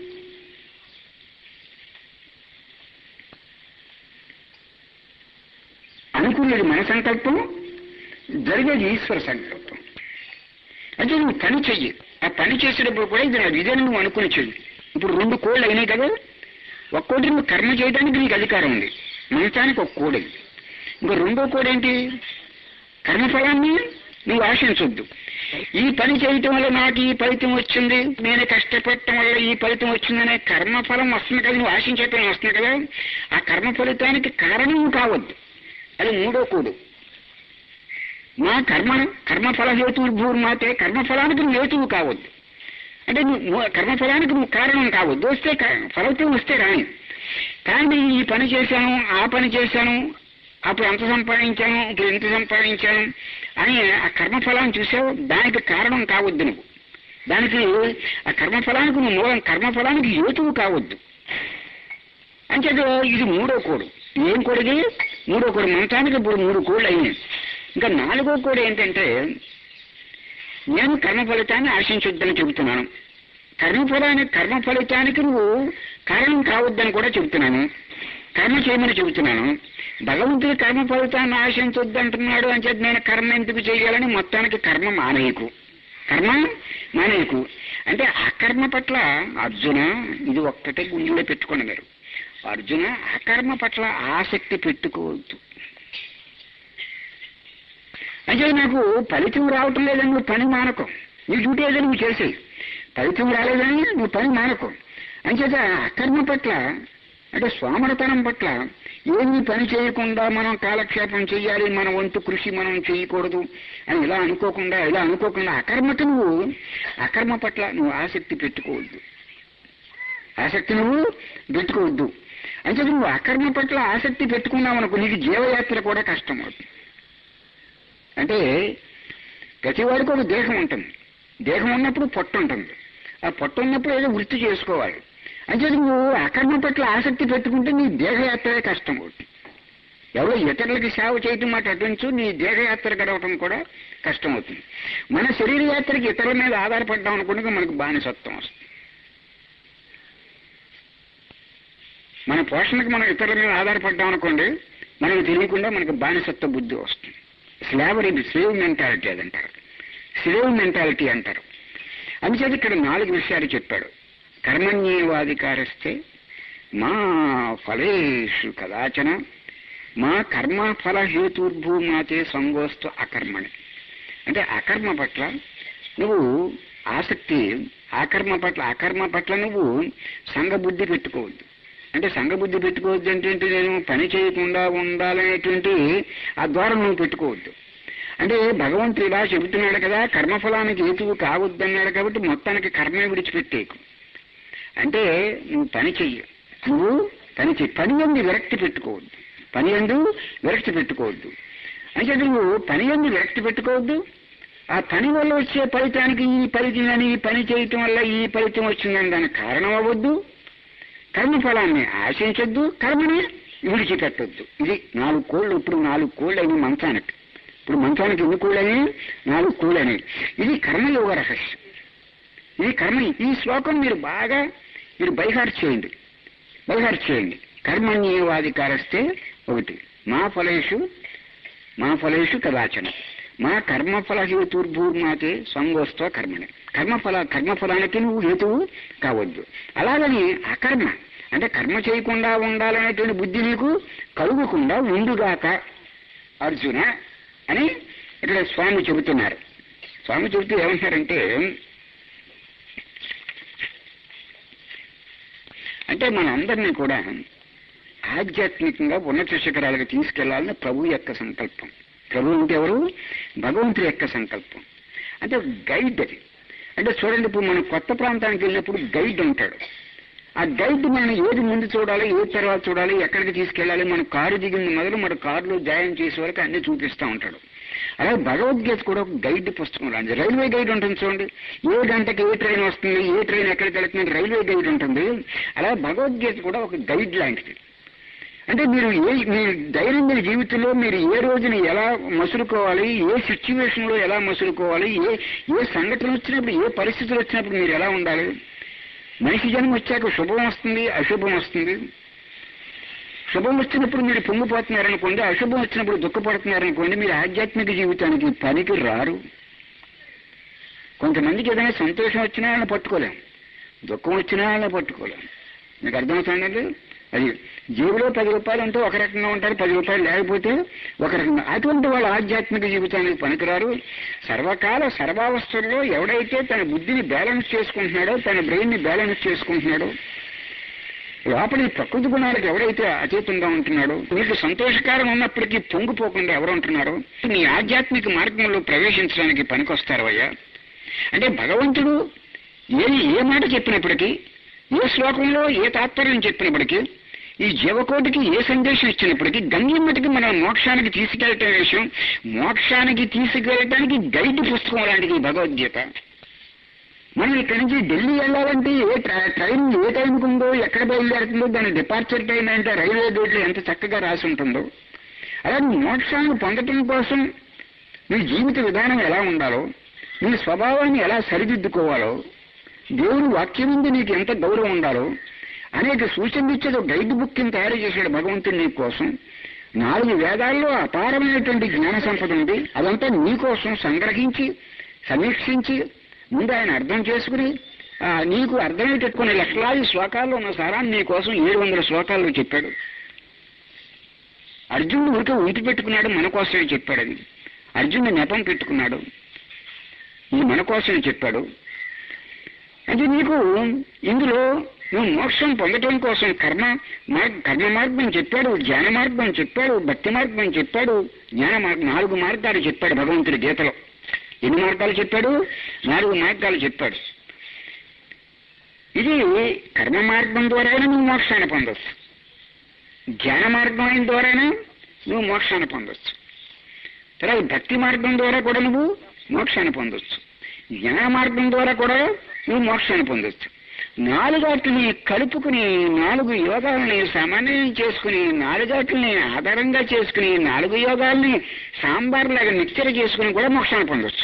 అనుకునేది మన సంకల్పం జరిగేది ఈశ్వర సంకల్పం అంటే నువ్వు పని చెయ్యి ఆ పని చేసేటప్పుడు కూడా ఇది నాది ఇదే నువ్వు అనుకుని చెయ్యి ఇప్పుడు రెండు కోళ్ళు అయినాయి కదా ఒక్కోటి నువ్వు కర్మ చేయడానికి నీకు అధికారం ఉంది మంచానికి ఒక కోడి ఇంకా రెండో కోడి ఏంటి కర్మఫలాన్ని నువ్వు ఆశించొద్దు ఈ పని చేయటం వల్ల నాకు ఈ ఫలితం వచ్చింది నేను కష్టపడటం వల్ల ఈ ఫలితం వచ్చిందనే కర్మఫలం వస్తుంది కదా నువ్వు ఆశించేటం వస్తుంది కదా ఆ కర్మ ఫలితానికి కారణం కావద్దు అది మూడో కోడు మా కర్మ కర్మఫల హేతువు భూర్మాతే కర్మఫలానికి నువ్వు హేతువు కావద్దు అంటే నువ్వు కర్మఫలానికి నువ్వు కారణం కావద్దు వస్తే క- ఫలితం వస్తే రాని కానీ ఈ పని చేశాను ఆ పని చేశాను అప్పుడు అంత సంపాదించాను ఇప్పుడు ఎంత సంపాదించాను అని ఆ కర్మఫలాన్ని చూసావు దానికి కారణం కావద్దు నువ్వు దానికి ఆ కర్మఫలానికి నువ్వు మూలం కర్మఫలానికి హేతువు కావద్దు అంచేత ఇది మూడో కోడు ఏం కోడిది మూడో కోడి మంచానికి ఇప్పుడు మూడు కోళ్ళు అయినాయి ఇంకా నాలుగో కోడి ఏంటంటే నేను కర్మ ఫలితాన్ని ఆశించొద్దని చెబుతున్నాను కర్మ ఫలానికి కర్మ ఫలితానికి నువ్వు కారణం కావద్దని కూడా చెబుతున్నాను కర్మ చేయమని చెబుతున్నాను భగవంతుడి కర్మ ఫలితాన్ని ఆశించొద్దంటున్నాడు అని చెప్పి నేను కర్మ ఎందుకు చేయాలని మొత్తానికి కర్మ మానేయకు కర్మ మానేయకు అంటే ఆ కర్మ పట్ల అర్జున ఇది ఒక్కటే గుండెలో పెట్టుకోండి మీరు అర్జున ఆ కర్మ పట్ల ఆసక్తి పెట్టుకోవద్దు అంటే నాకు ఫలితం రావటం లేదని నువ్వు పని మానకు నీ డ్యూటీ ఏదో నువ్వు చేసేయి ఫలితం రాలేదని నువ్వు పని మానకు అంచేత అకర్మ పట్ల అంటే సోమరతనం పట్ల ఏమీ పని చేయకుండా మనం కాలక్షేపం చేయాలి మన వంతు కృషి మనం చేయకూడదు అని ఇలా అనుకోకుండా ఇలా అనుకోకుండా అకర్మకు నువ్వు అకర్మ పట్ల నువ్వు ఆసక్తి పెట్టుకోవద్దు ఆసక్తి నువ్వు పెట్టుకోవద్దు అంటే నువ్వు అకర్మ పట్ల ఆసక్తి పెట్టుకున్నావు అనుకో నీకు జీవయాత్ర కూడా కష్టం అవుతుంది అంటే ప్రతివాడికి ఒక దేహం ఉంటుంది దేహం ఉన్నప్పుడు పొట్ట ఉంటుంది ఆ పొట్ట ఉన్నప్పుడు ఏదో వృత్తి చేసుకోవాలి అంటే నువ్వు అకర్మ పట్ల ఆసక్తి పెట్టుకుంటే నీ దేహయాత్రే కష్టం అవుతుంది ఎవరో ఇతరులకి సేవ చేయటం మాట అటుంచు నీ దేహయాత్ర గడవటం కూడా కష్టం అవుతుంది మన శరీర యాత్రకి ఇతరుల మీద ఆధారపడ్డాం అనుకుంటే మనకు బానిసత్వం వస్తుంది మన పోషణకు మనం ఇతరుల మీద ఆధారపడ్డాం అనుకోండి మనకు తెలియకుండా మనకు బానిసత్వ బుద్ధి వస్తుంది స్లావరీ స్లేవ్ మెంటాలిటీ అది అంటారు స్లేవ్ మెంటాలిటీ అంటారు అందుచేత ఇక్కడ నాలుగు విషయాలు చెప్పాడు కర్మణ్యేవాధికారస్తే మా ఫలేషు కదాచన మా కర్మ ఫల హేతుర్భూమాతే సంగోస్తు అకర్మణి అంటే అకర్మ పట్ల నువ్వు ఆసక్తి ఆకర్మ పట్ల అకర్మ పట్ల నువ్వు సంఘబుద్ధి పెట్టుకోవద్దు అంటే సంఘబుద్ధి పెట్టుకోవద్దు అంటే ఏంటి? నేను పని చేయకుండా ఉండాలనేటువంటి ఆ ద్వారం నువ్వు పెట్టుకోవద్దు అంటే భగవంతుడు ఇలా చెబుతున్నాడు కదా కర్మఫలానికి హేతువు కావద్దన్నాడు కాబట్టి మొత్తానికి కర్మని విడిచిపెట్టేకు అంటే నువ్వు పని చెయ్యి నువ్వు పని చెయ్యి పని ఎందు విరక్తి పెట్టుకోవద్దు పని ఎందు విరక్తి పెట్టుకోవద్దు అంటే నువ్వు పని ఎందు విరక్తి పెట్టుకోవద్దు ఆ పని వల్ల వచ్చే ఫలితానికి ఈ ఫలితం అని ఈ పని చేయటం వల్ల ఈ ఫలితం వచ్చిందని దానికి కారణం అవ్వద్దు కర్మఫలాన్ని ఆశించొద్దు కర్మని విడిచిపెట్టొద్దు ఇది నాలుగు కోళ్ళు ఇప్పుడు నాలుగు కోళ్ళు అయిన మంచానికి ఇప్పుడు మంచానికి ఎన్ని కోళ్ళు అయినాయి నాలుగు కోళ్ళు అయినాయి ఇది కర్మయోగ రహస్యం ఇది కర్మ ఈ శ్లోకం మీరు బాగా మీరు బైహార్ చేయండి బైహార్ చేయండి కర్మణ్యేవాధికారస్తే ఒకటి మా ఫలేషు మా ఫలేషు కదాచన మా కర్మఫల హేతుర్భూర్మాతే సంగోస్త్వ కర్మని కర్మఫల కర్మఫలానికి నువ్వు హేతువు కావద్దు అలాగని అకర్మ అంటే కర్మ చేయకుండా ఉండాలనేటువంటి బుద్ధి నీకు కలుగకుండా ఉండుగాక అర్జున అని ఇక్కడ స్వామి చెబుతున్నారు స్వామి చెబుతూ ఏమంటారంటే అంటే మనందరినీ కూడా ఆధ్యాత్మికంగా ఉన్నత శిఖరాలకు తీసుకెళ్లాలని ప్రభు యొక్క సంకల్పం ప్రభు అంటే ఎవరు భగవంతుడి యొక్క సంకల్పం అంటే గైడ్ అది అంటే చూడండి ఇప్పుడు మనం కొత్త ప్రాంతానికి వెళ్ళినప్పుడు గైడ్ ఉంటాడు ఆ గైడ్ మనం ఏది ముందు చూడాలి ఏది తర్వాత చూడాలి ఎక్కడికి తీసుకెళ్ళాలి మన కారు దిగింది మొదలు మన కారులో జాయిన్ చేసే వరకు అన్ని చూపిస్తూ ఉంటాడు అలాగే భగవద్గీత కూడా ఒక గైడ్ పుస్తకం లాంటి రైల్వే గైడ్ ఉంటుంది చూడండి ఏ గంటకి ఏ ట్రైన్ వస్తుంది ఏ ట్రైన్ ఎక్కడికి వెళ్తుంది రైల్వే గైడ్ ఉంటుంది అలాగే భగవద్గీత కూడా ఒక గైడ్ లాంటిది అంటే మీరు ఏ మీ దైనందిన జీవితంలో మీరు ఏ రోజున ఎలా మసులుకోవాలి ఏ సిచ్యువేషన్ లో ఎలా మసులుకోవాలి ఏ ఏ సంఘటన వచ్చినప్పుడు ఏ పరిస్థితులు వచ్చినప్పుడు మీరు ఎలా ఉండాలి మనిషి జన్మ వచ్చాక శుభం వస్తుంది అశుభం వస్తుంది శుభం వచ్చినప్పుడు మీరు పొంగిపోతున్నారనుకోండి అశుభం వచ్చినప్పుడు దుఃఖపడుతున్నారనుకోండి మీరు ఆధ్యాత్మిక జీవితానికి పనికి రారు కొంతమందికి ఏదైనా సంతోషం వచ్చినా వాళ్ళని పట్టుకోలేం దుఃఖం వచ్చినా వాళ్ళని పట్టుకోలేం మీకు అర్థమవుతుందండి అది జేబులో పది రూపాయలు ఉంటే ఒక రకంగా ఉంటారు పది రూపాయలు లేకపోతే ఒక రకంగా అటువంటి వాళ్ళ ఆధ్యాత్మిక జీవితానికి పనికిరారు సర్వకాల సర్వావస్థల్లో ఎవడైతే తన బుద్ధిని బ్యాలెన్స్ చేసుకుంటున్నాడో తన బ్రెయిన్ ని బ్యాలెన్స్ చేసుకుంటున్నాడో లోపలి ప్రకృతి గుణాలకు ఎవరైతే అతీతంగా ఉంటున్నాడో మీకు సంతోషకారం ఉన్నప్పటికీ పొంగిపోకుండా ఎవరు ఉంటున్నారో మీ ఆధ్యాత్మిక మార్గంలో ప్రవేశించడానికి పనికొస్తారు అయ్యా అంటే భగవంతుడు ఏ ఏ మాట చెప్పినప్పటికీ ఏ శ్లోకంలో ఏ తాత్పర్యం చెప్పినప్పటికీ ఈ జీవకోటికి ఏ సందేశం ఇచ్చినప్పటికీ గమ్యం మటుకు మనం మోక్షానికి తీసుకెళ్ళటం విషయం మోక్షానికి తీసుకెళ్ళటానికి గైడ్ పుస్తకం లాంటిది ఈ భగవద్గీత మనం ఇక్కడి నుంచి ఢిల్లీ వెళ్ళాలంటే ఏ ట్ర- ట్రైన్ ఏ టైంకి ఉందో ఎక్కడ బయలుదేరుతుందో దాని డిపార్చర్ టైం అంటే రైల్వే గేట్లో ఎంత చక్కగా రాసి ఉంటుందో అలాగే మోక్షాన్ని పొందటం కోసం మీ జీవిత విధానం ఎలా ఉండాలో మీ స్వభావాన్ని ఎలా సరిదిద్దుకోవాలో దేవుని వాక్యం మీద నీకు ఎంత గౌరవం ఉండాలో అనేక సూచనలు ఇచ్చేది ఒక గైడ్ బుక్ కింద తయారు చేశాడు భగవంతుడు నీ కోసం నాలుగు వేదాల్లో అపారమైనటువంటి జ్ఞాన సంపద ఉంది అదంతా నీ కోసం సంగ్రహించి సమీక్షించి ముందు ఆయన అర్థం చేసుకుని ఆ, నీకు అర్థమయ్యేటట్టు కొన్ని లక్షలాది శ్లోకాల్లో ఉన్న సారాన్ని నీ కోసం ఏడు వందల శ్లోకాల్లో చెప్పాడు అర్జునుడు ఊరికే ఉంటి పెట్టుకున్నాడు మన కోసమే చెప్పాడు అది అర్జునుడు నెపం పెట్టుకున్నాడు ఇది మన కోసమే చెప్పాడు అంటే నీకు ఇందులో నువ్వు మోక్షం పొందటం కోసం కర్మ మార్- కర్మ మార్గం చెప్పాడు జ్ఞాన మార్గం చెప్పాడు భక్తి మార్గం చెప్పాడు జ్ఞాన మార్గం నాలుగు మార్గాలు చెప్పాడు భగవంతుడి గీతలో ఎన్ని మార్గాలు చెప్పాడు నాలుగు మార్గాలు చెప్పాడు ఇది కర్మ మార్గం ద్వారానే నువ్వు మోక్షాన్ని పొందొచ్చు జ్ఞాన మార్గం అయిన ద్వారానే నువ్వు మోక్షాన్ని పొందొచ్చు తర్వాత భక్తి మార్గం ద్వారా కూడా నువ్వు మోక్షాన్ని పొందొచ్చు జ్ఞాన మార్గం ద్వారా కూడా నువ్వు మోక్షాన్ని పొందొచ్చు నాలుగాటిని కలుపుకుని నాలుగు యోగాలని సమన్వయం చేసుకుని నాలుగాటిని ఆధారంగా చేసుకుని నాలుగు యోగాల్ని సాంబార్ లాగా మిక్చర్ చేసుకుని కూడా మోక్షాన్ని పొందొచ్చు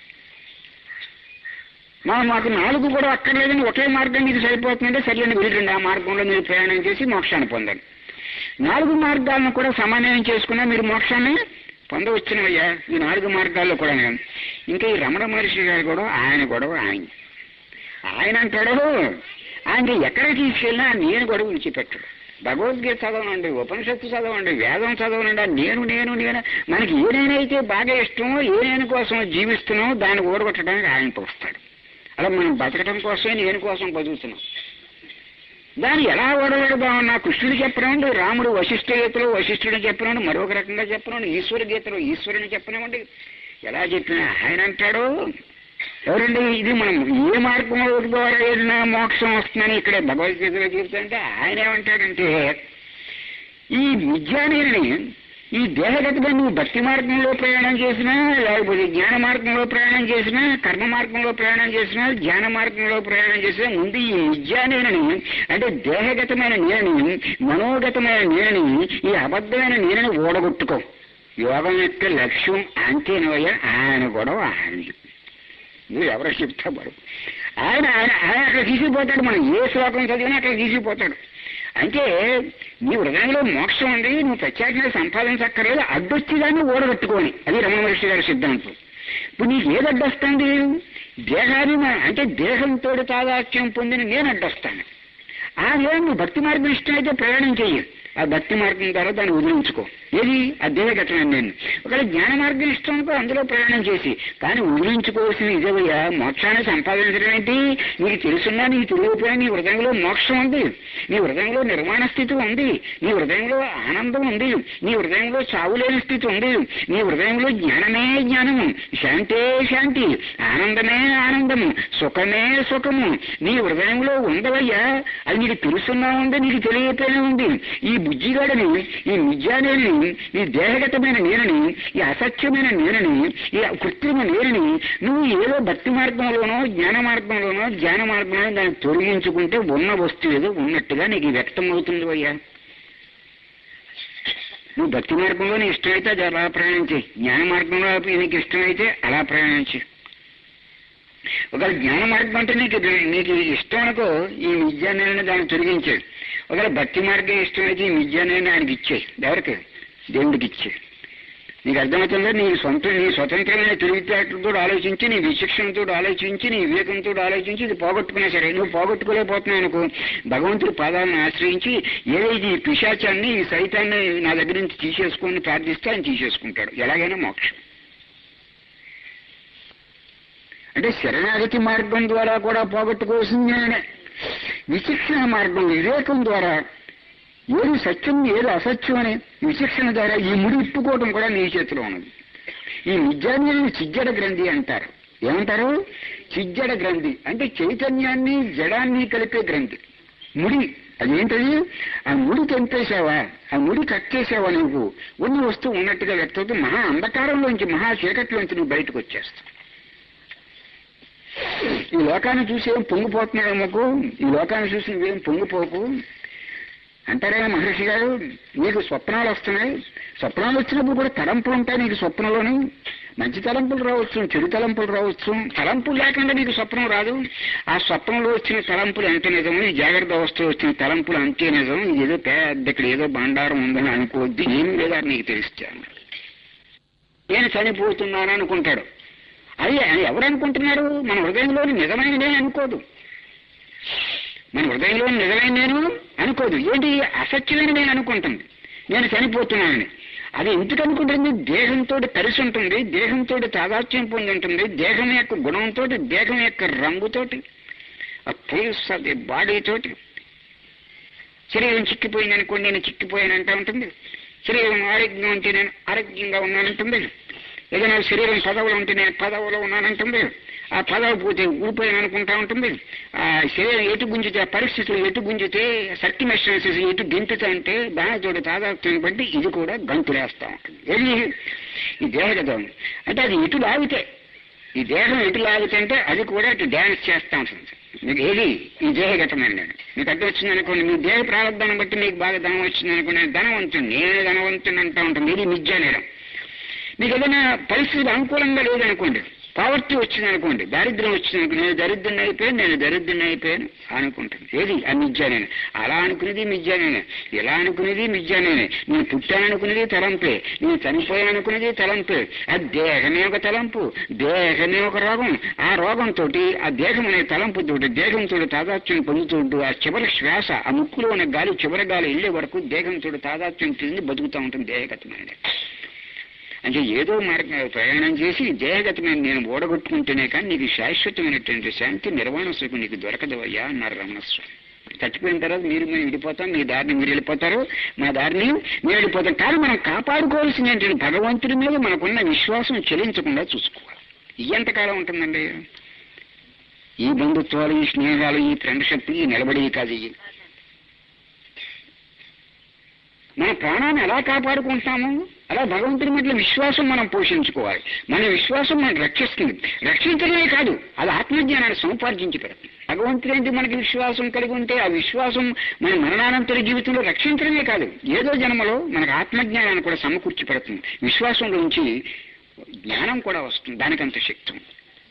మా మాకు నాలుగు కూడా అక్కర్లేదని ఒకే మార్గం మీకు సరిపోతుందంటే సరైన వీళ్ళండి ఆ మార్గంలో మీరు ప్రయాణం చేసి మోక్షాన్ని పొందండి నాలుగు మార్గాలను కూడా సమన్వయం చేసుకున్నా మీరు మోక్షాన్ని పొందవచ్చునయ్యా ఈ నాలుగు మార్గాల్లో కూడా ఇంకా ఈ రమణ మహర్షి గారు కూడా ఆయన గొడవ ఆయన ఆయన అంటాడు ఆయన ఎక్కడ తీసుకెళ్ళినా నేను గొడవ విడిచిపెట్టడు భగవద్గీత చదవనండి ఉపనిషత్తు చదవండి వేదం చదవనండి ఆ నేను నేను నేను మనకి ఏ నేనైతే బాగా ఇష్టమో ఏ నేను కోసం జీవిస్తున్నామో దాన్ని ఓడగొట్టడానికి ఆయన వస్తాడు అలా మనం బతకడం కోసమే నేను కోసం బతుకుతున్నాం దాన్ని ఎలా ఓడగొడదామన్నా కృష్ణుడు చెప్పనివ్వండి రాముడు వశిష్ఠ గీతలో వశిష్ఠుడు చెప్పనివ్వండి మరొక రకంగా చెప్పనివ్వండి ఈశ్వర గీతలో ఈశ్వరుని చెప్పనివ్వండి ఎలా చెప్పినా ఆయన అంటాడు ఎవరండి ఇది మనం ఏ మార్గం ద్వారా ఏదైనా మోక్షం వస్తుందని ఇక్కడే భగవద్గీతలో చెబుతుంటే ఆయన ఏమంటాడంటే ఈ విద్యానేని ఈ దేహగతిగా నువ్వు భక్తి మార్గంలో ప్రయాణం చేసినా లేకపోతే జ్ఞాన మార్గంలో ప్రయాణం చేసినా కర్మ మార్గంలో ప్రయాణం చేసినా జ్ఞాన మార్గంలో ప్రయాణం చేసినా ముందు ఈ విద్యానేనని అంటే దేహగతమైన నేనని మనోగతమైన నేనని ఈ అబద్ధమైన నేనని ఓడగొట్టుకో యోగం యొక్క లక్ష్యం అంతేనవయ్య ఆయన గొడవ ఆయనది నువ్వు ఎవరో చెప్తా పడు ఆయన ఆయన ఆయన అక్కడ తీసుకుపోతాడు మనం ఏ శ్లోకం చదివినా అక్కడ తీసుకుపోతాడు అంటే నీ హృదయంలో మోక్షం ఉంది నువ్వు ప్రత్యేకంగా సంపాదించక్కర్లేదు అడ్డొచ్చి దాన్ని ఓడగట్టుకోని అది రమణ మహర్షి గారి సిద్ధాంతం ఇప్పుడు నీకు ఏది అడ్డొస్తుంది దేహాన్ని మా- అంటే దేహంతో తాదాత్యం పొందిన నేను అడ్డొస్తాను ఆ నేను నువ్వు భక్తి మార్గం ఇష్టమైతే ప్రయాణం చెయ్యి ఆ భక్తి మార్గం ద్వారా దాన్ని వదిలించుకో ఏది ఆ దేహగతమైన నేను ఒకవేళ జ్ఞాన మార్గం ఇష్టం అనుకో అందులో ప్రయాణం చేసి కానీ వదిలించుకోవాల్సిన ఇదేవయ్యా మోక్షాన్ని సంపాదించడం ఏంటి నీకు తెలుసున్నా నీకు తెలియకపోయినా నీ హృదయంలో మోక్షం ఉంది నీ హృదయంలో నిర్మాణ స్థితి ఉంది నీ హృదయంలో ఆనందం ఉంది నీ హృదయంలో చావులేని స్థితి ఉంది నీ హృదయంలో జ్ఞానమే జ్ఞానము శాంతే శాంతి ఆనందమే ఆనందము సుఖమే సుఖము నీ హృదయంలో ఉండవయ్యా అది నీకు తెలుసున్నా ఉంది నీకు తెలియకపోయినా ఉంది ఈ బుజ్జిగాడని ఈ మిథ్యానేని ఈ దేహగతమైన నేనని ఈ అసత్యమైన నేనని ఈ కృత్రిమ నేనని నువ్వు ఏదో భక్తి మార్గంలోనో జ్ఞాన మార్గంలోనో జ్ఞాన మార్గంలోనో దాన్ని తొలగించుకుంటే ఉన్న వస్తువు ఏదో ఉన్నట్టుగా నీకు వ్యక్తం అవుతుంది అయ్యా నువ్వు భక్తి మార్గంలో నీకు ఇష్టమైతే అది అలా ప్రయాణించి జ్ఞాన మార్గంలో నీకు ఇష్టమైతే అలా ప్రయాణించి ఒకవేళ జ్ఞాన మార్గం అంటే నీకు నీకు ఇష్టం అనుకో ఈ విద్యాన్ని దాన్ని తొలగించాడు ఒకవేళ భక్తి మార్గం ఇష్టమైతే ఈ విద్యాన్ని ఆయనకి ఇచ్చే ఎవరికి దేవుడికి ఇచ్చే నీకు అర్థమవుతుందో నీ సొంత నీ స్వతంత్రమైన తెలివితేటలతో ఆలోచించి నీ విశిక్షణతో ఆలోచించి నీ వివేకంతో ఆలోచించి ఇది పోగొట్టుకున్నా సరే నువ్వు పోగొట్టుకోలేకపోతున్నావు అనుకో భగవంతుడి పాదాలను ఆశ్రయించి ఏదైతే ఈ పిశాచాన్ని ఈ సైతాన్ని నా దగ్గర నుంచి తీసేసుకొని ప్రార్థిస్తే ఆయన తీసేసుకుంటాడు ఎలాగైనా మోక్షం అంటే శరణాగతి మార్గం ద్వారా కూడా పోగొట్టుకోవాల్సింది నేనే విచక్షణ మార్గం వివేకం ద్వారా ఏది సత్యం ఏది అసత్యం అని విచక్షణ ద్వారా ఈ ముడి ఇప్పుకోవడం కూడా నీ చేతిలో ఉన్నది ఈ విద్యాన్ని చిజ్జడ గ్రంథి అంటారు ఏమంటారు చిజ్జడ గ్రంథి అంటే చైతన్యాన్ని జడాన్ని కలిపే గ్రంథి ముడి అదేంటది ఆ ముడి తెంపేశావా ఆ ముడి కట్టేశావా నువ్వు ఉన్న వస్తువు ఉన్నట్టుగా వ్యక్తవుతూ మహా అంధకారంలోంచి మహా చీకట్లోంచి నువ్వు బయటకు వచ్చేస్తావు ఈ లోకాన్ని చూసి ఏం పొంగిపోతున్నాడు మాకు ఈ లోకాన్ని చూసి నువ్వేం పొంగిపోకు అంటారే మహర్షి గారు నీకు స్వప్నాలు వస్తున్నాయి స్వప్నాలు వచ్చినప్పుడు కూడా తలంపులు ఉంటాయి నీకు స్వప్నంలోని మంచి తలంపులు రావచ్చు చెడు తలంపులు రావచ్చు తలంపులు లేకుండా నీకు స్వప్నం రాదు ఆ స్వప్నంలో వచ్చిన తలంపులు ఎంత నిజము ఈ జాగ్రత్త అవస్థలో వచ్చిన తలంపులు అంతే నిజం ఇది ఏదో పెద్ద ఇక్కడ ఏదో బండారం ఉందని అనుకోవద్దు ఏమి లేదా నీకు తెలుస్తాను నేను చనిపోతున్నాను అనుకుంటాడు అది అది ఎవరు అనుకుంటున్నాడు మన హృదయంలోని నిజమైనదే అనుకోదు మన హృదయంలో నిజమైన నేను అనుకోదు ఏంటి అసత్యమైన నేను అనుకుంటుంది నేను చనిపోతున్నానని అది ఎందుకు అనుకుంటుంది దేహంతో కలిసి ఉంటుంది దేహంతో తాదాత్యం పొంది ఉంటుంది దేహం యొక్క గుణంతో దేహం యొక్క రంగుతోటి ఆ పులుస్ అది బాడీతోటి శరీరం చిక్కిపోయింది అనుకోండి నేను చిక్కిపోయానంటా ఉంటుంది శరీరం ఆరోగ్యంగా ఉంటే నేను ఆరోగ్యంగా ఉన్నానంటుంది ఏదైనా శరీరం పదవులో ఉంటే నేను పదవులో ఉన్నానంటుంది ఆ పదవి పోతే ఊడిపోయాను అనుకుంటా ఉంటుంది ఆ శరీరం ఎటు గుంజితే ఆ పరిస్థితులు ఎటు గుంజితే సర్క్యులేషన్స్ ఎటు గెంతుతా అంటే దానితోటి తాదాత్మ్యం బట్టి ఇది కూడా గంతులేస్తా ఉంటుంది ఏది ఈ దేహగతం అంటే అది ఎటు లాగితే ఈ దేహం ఎటు లాగితే అంటే అది కూడా ఇటు డ్యాన్స్ చేస్తా ఉంటుంది మీకు ఏది ఈ దేహగతమైన నేను మీకు అర్థం వచ్చింది అనుకోండి మీ దేహ ప్రారంభాన్ని బట్టి మీకు బాగా ధనం వచ్చింది అనుకోండి నేను ధనవంతుని నేను ధనవంతుని అంటా ఉంటుంది ఇది మిథ్యా నేరం మీకు ఏదైనా పరిస్థితులు అనుకూలంగా లేదనుకోండి పావర్టీ వచ్చింది అనుకోండి దారిద్ర్యం వచ్చింది అనుకోండి నేను దరిద్రుని అయిపోయాను నేను దరిద్రుని అయిపోయాను అనుకుంటుంది ఏది ఆ మిథ్యానేనే అలా అనుకునేది మిథ్యానేనే ఇలా అనుకునేది మిథ్యానేనే నేను పుట్టాననుకునేది తలంపే నేను చనిపోయాను అనుకునేది తలంపే ఆ దేహమే ఒక తలంపు దేహమే ఒక రోగం ఆ రోగంతో ఆ దేహం అనే తలంపుతో దేహంతో తాదాత్యం పొందుతుంటూ ఆ చివరి శ్వాస ఆ ముక్కులో ఉన్న గాలి చివరి గాలి వెళ్ళే వరకు దేహంతో తాదాత్యం తిరిగి బతుకుతూ ఉంటుంది దేహగతమైన అంటే ఏదో మార్గం ప్రయాణం చేసి దేహగతమైన నేను ఓడగొట్టుకుంటేనే కానీ నీకు శాశ్వతమైనటువంటి శాంతి నిర్వాణ సుఖం నీకు దొరకదు అయ్యా అన్నారు రమణస్వామి చచ్చిపోయిన తర్వాత మీరు మేము విడిపోతాం మీ దారిని మీరు వెళ్ళిపోతారు మా దారిని మేము వెళ్ళిపోతాం కానీ మనం కాపాడుకోవాల్సింది ఏంటంటే భగవంతుడి మీద మనకున్న విశ్వాసం చెల్లించకుండా చూసుకోవాలి ఈ ఎంతకాలం ఉంటుందండి ఈ బంధుత్వాలు ఈ స్నేహాలు ఈ ఫ్రెండ్షిప్ ఈ నిలబడి కాదు ఇవి మన ప్రాణాన్ని ఎలా కాపాడుకుంటాము అలా భగవంతుని మధ్య విశ్వాసం మనం పోషించుకోవాలి మన విశ్వాసం మనం రక్షిస్తుంది రక్షించడమే కాదు అది ఆత్మజ్ఞానాన్ని సముపార్జించి పెడుతుంది భగవంతుడు ఏంటి మనకి విశ్వాసం కలిగి ఉంటే ఆ విశ్వాసం మన మరణానంతర జీవితంలో రక్షించడమే కాదు ఏదో జన్మలో మనకు ఆత్మజ్ఞానాన్ని కూడా సమకూర్చి పెడుతుంది విశ్వాసంలోంచి జ్ఞానం కూడా వస్తుంది దానికంత శక్తి ఉంది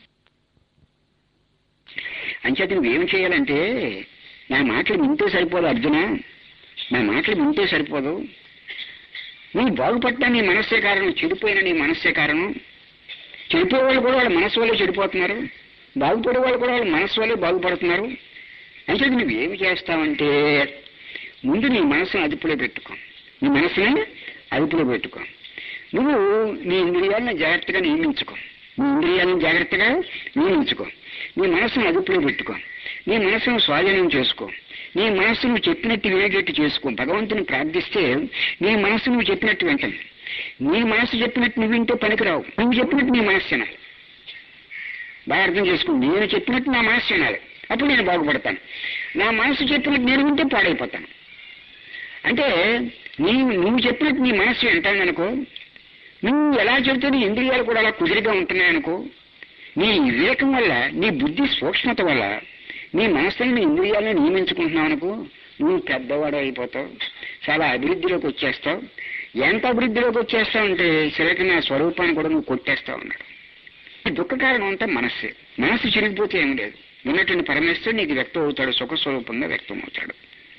అంచేత నువ్వేం చేయాలంటే నా మాటలు వింటే సరిపోదు అర్జున నా మాటలు వింటే సరిపోదు నువ్వు బాగుపడ్డా నీ మనస్సే కారణం చెడిపోయిన నీ మనస్సే కారణం చెడిపోయే వాళ్ళు కూడా వాళ్ళ మనస్సు వల్లే చెడిపోతున్నారు బాగుపడే వాళ్ళు కూడా వాళ్ళ మనస్సు వల్లే బాగుపడుతున్నారు అంటే నువ్వు ఏమి చేస్తావంటే ముందు నీ మనసును అదుపులో పెట్టుకో నీ మనసుని అదుపులో పెట్టుకో నువ్వు నీ ఇంద్రియాలను జాగ్రత్తగా నియమించుకో నీ ఇంద్రియాలను జాగ్రత్తగా నియమించుకో నీ మనసును అదుపులో పెట్టుకో నీ మనసును స్వాధీనం చేసుకో నీ మనస్సు నువ్వు చెప్పినట్టు వినేటట్టు చేసుకో భగవంతుని ప్రార్థిస్తే నీ మనస్సు నువ్వు చెప్పినట్టు వింటుంది నీ మనసు చెప్పినట్టు నువ్వు వింటే పనికిరావు నువ్వు చెప్పినట్టు నీ మనస్సు వినాలి బాగా అర్థం చేసుకో నేను చెప్పినట్టు నా మనస్సు వినాలి అప్పుడు నేను బాగుపడతాను నా మనసు చెప్పినట్టు నేను వింటే పాడైపోతాను అంటే నీవు నువ్వు చెప్పినట్టు నీ మనస్సు వింటాననుకో నువ్వు ఎలా చెబితే నీ ఇంద్రియాలు కూడా అలా కుదిరిగా ఉంటున్నాయనుకో నీ వివేకం వల్ల నీ బుద్ధి సూక్ష్మత వల్ల నీ మనసుని నీ ఇంద్రియాలను నియమించుకుంటున్నావు అనుకో నువ్వు పెద్దవాడు అయిపోతావు చాలా అభివృద్ధిలోకి వచ్చేస్తావు ఎంత అభివృద్ధిలోకి వచ్చేస్తావు అంటే చిలక నా స్వరూపాన్ని కూడా నువ్వు కొట్టేస్తావు అన్నాడు ఈ దుఃఖ కారణం అంతా మనస్సే మనస్సు చిరిగిపోతే ఏం లేదు ఉన్నటువంటి పరమేశ్వరుడు నీకు వ్యక్తం అవుతాడు సుఖ స్వరూపంగా వ్యక్తం అవుతాడు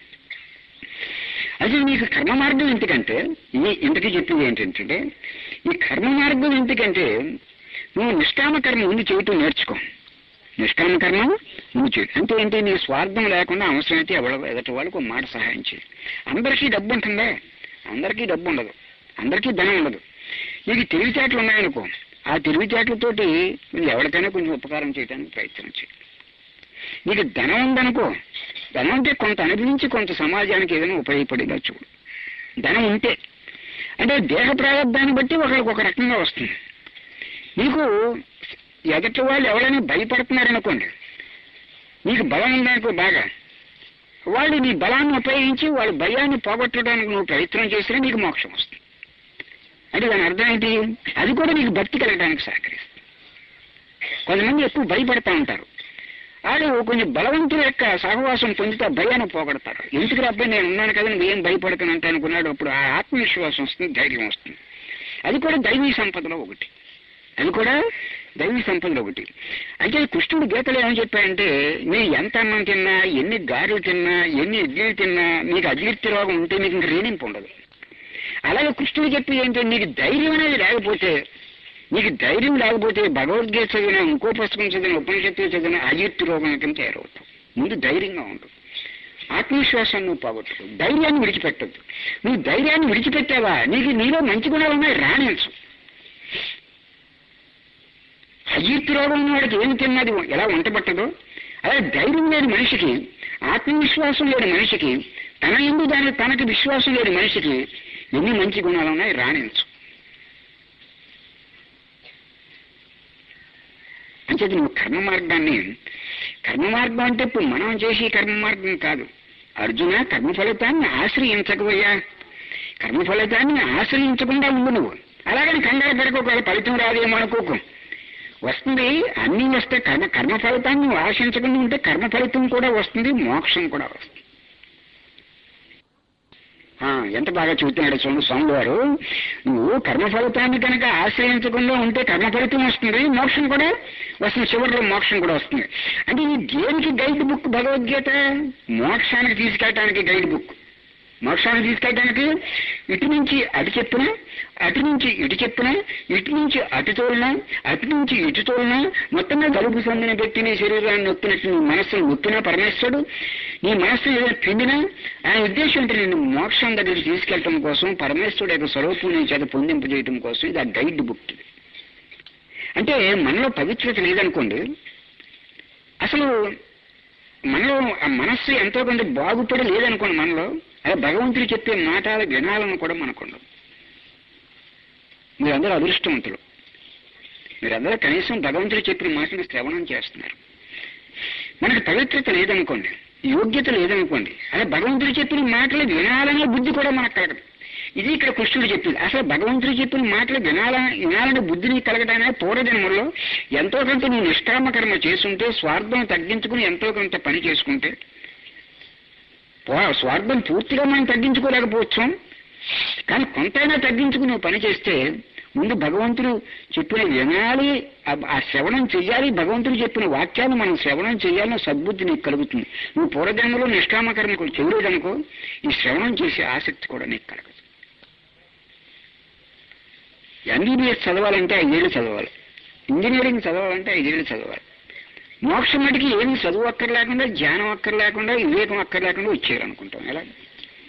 అది నీకు కర్మ మార్గం ఎందుకంటే ఈ ఇంతకీ చెప్పింది ఏంటంటే ఈ కర్మ మార్గం ఎందుకంటే నువ్వు నిష్కామ కర్మ ముందు చేయటం నేర్చుకో నిష్కామ కర్మ నువ్వు చేయి అంటే ఏంటి నీ స్వార్థం లేకుండా అవసరమైతే ఎవడ ఎదటి వాళ్ళకు ఒక మాట సహాయం చేయి అందరికీ డబ్బు ఉంటుందే అందరికీ డబ్బు ఉండదు అందరికీ ధనం ఉండదు నీకు తెలివితేటలు ఉన్నాయనుకో ఆ తెలివితేటలతోటి నువ్వు ఎవరికైనా కొంచెం ఉపకారం చేయడానికి ప్రయత్నం చేయి నీకు ధనం ఉందనుకో ధనం అంటే కొంత అనుభవించి కొంత సమాజానికి ఏదైనా ఉపయోగపడేలా చూడు ధనం ఉంటే అంటే దేహ ప్రారంభాన్ని బట్టి ఒకరికి ఒక రకంగా వస్తుంది నీకు ఎదటి వాళ్ళు ఎవరైనా భయపడుతున్నారనుకోండి నీకు బలం ఉందనుకో బాగా వాళ్ళు నీ బలాన్ని ఉపయోగించి వాళ్ళ భయాన్ని పోగొట్టడానికి నువ్వు ప్రయత్నం చేసినా నీకు మోక్షం వస్తుంది అంటే దాని అర్థం ఏంటి అది కూడా నీకు భక్తి కలగడానికి సహకరిస్తుంది కొంతమంది ఎక్కువ భయపడతా ఉంటారు వాళ్ళు కొంచెం బలవంతుల యొక్క సహవాసం పొందితే ఆ భయాన్ని పోగొడతారు ఎందుకు అబ్బాయి నేను ఉన్నాను కదా నువ్వు ఏం భయపడకనంటే అనుకున్నాడు అప్పుడు ఆ ఆత్మవిశ్వాసం వస్తుంది ధైర్యం వస్తుంది అది కూడా దైవీ సంపదలో ఒకటి అది కూడా దైవీ సంపదలో ఒకటి అయితే కృష్ణుడు గీతలో ఏమని చెప్పాడంటే మీరు ఎంత అన్నం తిన్నా ఎన్ని గారెలు తిన్నా ఎన్ని ఇడ్లీలు తిన్నా మీకు అజీర్తి రోగం ఉంటే మీకు ఇంక రేణింపు ఉండదు అలాగే కృష్ణుడు చెప్పి ఏంటంటే నీకు ధైర్యం అనేది లేకపోతే నీకు ధైర్యం లేకపోతే భగవద్గీత చదివిన ఇంకో పుస్తకం చదివిన ఉపనిషత్తులు చదివిన అజీర్తి రోగం కింద తయారవుతావు ముందు ధైర్యంగా ఉండు ఆత్మవిశ్వాసాన్ని నువ్వు పోగొట్టుకో ధైర్యాన్ని విడిచిపెట్టద్దు నువ్వు ధైర్యాన్ని విడిచిపెట్టావా నీకు నీలో మంచి గుణాలు ఉన్నాయి రాణించు అజీర్తి రోగం ఉన్నవాడికి ఏమి తిన్నది ఎలా వంటపట్టదో అలా ధైర్యం లేని మనిషికి ఆత్మవిశ్వాసం లేని మనిషికి తన ఎందు దాని తనకి విశ్వాసం లేని మనిషికి ఎన్ని మంచి గుణాలు ఉన్నాయి రాణించు అంచేది నువ్వు కర్మ మార్గాన్ని కర్మ మార్గం అంటే ఇప్పుడు మనం చేసే కర్మ మార్గం కాదు అర్జున కర్మ ఫలితాన్ని ఆశ్రయించకపోయా కర్మ ఫలితాన్ని ఆశ్రయించకుండా ఉండు నువ్వు అలాగని కంగారు పడకు ఒకవేళ ఫలితం రాదేమో అనుకోకు వస్తుంది అన్నీ వస్తే కర్మ కర్మ ఫలితాన్ని నువ్వు ఆశించకుండా ఉంటే కర్మ ఫలితం కూడా వస్తుంది మోక్షం కూడా వస్తుంది ఆ, ఎంత బాగా చూస్తున్నాడు చూడండి స్వామి వారు నువ్వు కర్మ ఫలితాన్ని కనుక ఆశ్రయించకుండా ఉంటే కర్మ ఫలితం వస్తుంది మోక్షం కూడా వస్తుంది చివరిలో మోక్షం కూడా వస్తుంది అంటే ఈ దేనికి గైడ్ బుక్ భగవద్గీత మోక్షానికి తీసుకెళ్ళటానికి గైడ్ బుక్ మోక్షాన్ని తీసుకెళ్ళడానికి ఇటు నుంచి అటు చెప్పిన అటు నుంచి ఇటు చెప్పిన ఇటు నుంచి అటు తోలినా అటు నుంచి ఇటు తోలినా మొత్తంగా గలుపు సందిని పెట్టి నీ శరీరాన్ని నొప్పినట్టు నీ మనస్సును నొప్పినా పరమేశ్వరుడు నీ మనస్సు ఏదైనా పిండినా ఆయన ఉద్దేశం అంటే నేను మోక్షం దగ్గరికి తీసుకెళ్ళటం కోసం పరమేశ్వరుడు యొక్క స్వరూపం నీ చేత పొందింపజేయటం కోసం ఇది ఆ గైడ్ బుక్ ఇది అంటే మనలో పవిత్రత లేదనుకోండి అసలు మనలో ఆ మనస్సు ఎంతో కొంత బాగుపడి లేదనుకోండి మనలో అదే భగవంతుడు చెప్పే మాటల వినాలను కూడా మనకుండదు మీరందరూ అదృష్టవంతులు మీరందరూ కనీసం భగవంతుడు చెప్పిన మాటను శ్రవణం చేస్తున్నారు మనకు పవిత్రత లేదనుకోండి యోగ్యత లేదనుకోండి అదే భగవంతుడు చెప్పిన మాటలు వినాలనే బుద్ధి కూడా మనకు కలగదు ఇది ఇక్కడ కృష్ణుడు చెప్పింది అసలు భగవంతుడు చెప్పిన మాటలు వినాల వినాలనే బుద్ధిని కలగడానికి పూర్వజన్మలో ఎంతో కొంత నువ్వు నిష్కామ కర్మ చేసుంటే స్వార్థం తగ్గించుకుని ఎంతో కొంత పని చేసుకుంటే పో- స్వార్థం పూర్తిగా మనం తగ్గించుకోలేకపోవచ్చు కానీ కొంతైనా తగ్గించుకుని నువ్వు పని చేస్తే ముందు భగవంతుడు చెప్పిన వినాలి ఆ- ఆ శ్రవణం చెయ్యాలి భగవంతుడు చెప్పిన వాక్యాలు మనం శ్రవణం చేయాలన్న సద్బుద్ధి నీకు కలుగుతుంది నువ్వు పూర్వజన్మలో నిష్కామకర్మకు చెవులేదనుకో ఈ శ్రవణం చేసే ఆసక్తి కూడా నీకు కలగదు ఎంబీబీఎస్ చదవాలంటే ఐదేళ్ళు చదవాలి ఇంజనీరింగ్ చదవాలంటే ఐదేళ్ళు చదవాలి మోక్షం మటుకి ఏమి చదువు అక్కర్లేకుండా జ్ఞానం అక్కర్లేకుండా వివేకం అక్కర్లేకుండా వచ్చేయాలనుకుంటాం ఎలా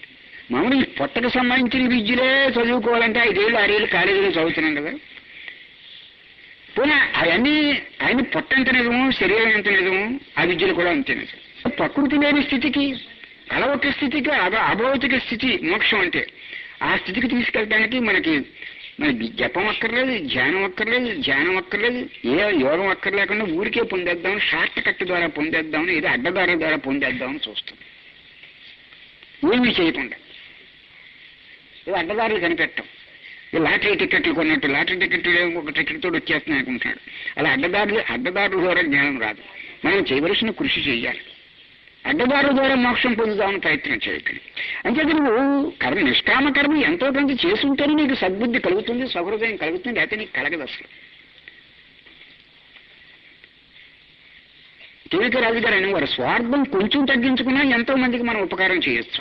మామూలు ఈ పొట్టకు సంబంధించిన విద్యలే చదువుకోవాలంటే ఐదేళ్ళు ఆరేళ్ళు కాలేజీలో చదువుతున్నాం కదా పోనీ అవన్నీ ఆయన పొట్ట ఎంత నిజము శరీరం ఎంత నిజము ఆ విద్యలు కూడా అంతే నిజం ప్రకృతి లేని స్థితికి అలవక స్థితికి అభ అభౌతిక స్థితి మోక్షం అంటే ఆ స్థితికి తీసుకెళ్ళడానికి మనకి మనకి జపం అక్కర్లేదు ధ్యానం అక్కర్లేదు ధ్యానం అక్కర్లేదు ఏ యోగం అక్కర్లేకుండా ఊరికే పొందేద్దాం షార్ట్ కట్ ద్వారా పొందేద్దాం ఏదో అడ్డదారుల ద్వారా పొందేద్దామని చూస్తాం ఏమీ చేయకుండా ఏదో అడ్డదారులు కనిపెట్టం ఈ లాటరీ టికెట్లు కొన్నట్టు లాటరీ టికెట్లు ఒక టికెట్ తోటి వచ్చేస్తున్నాయి అనుకుంటున్నాడు అలా అడ్డదారులు అడ్డదారుల ద్వారా జ్ఞానం రాదు మనం చేయవలసిన కృషి చేయాలి అడ్డదారుల ద్వారా మోక్షం పొందుదామని ప్రయత్నం చేయకండి అంచేత నువ్వు కర్మ నిష్కామ కర్మ ఎంతో కొంత చేసుంటేనే నీకు సద్బుద్ధి కలుగుతుంది సహృదయం కలుగుతుంది లేకపోతే నీకు కలగదు అసలు టీవీకి రాజు గారు అని వారి స్వార్థం కొంచెం తగ్గించుకున్నా ఎంతో మందికి మనం ఉపకారం చేయొచ్చు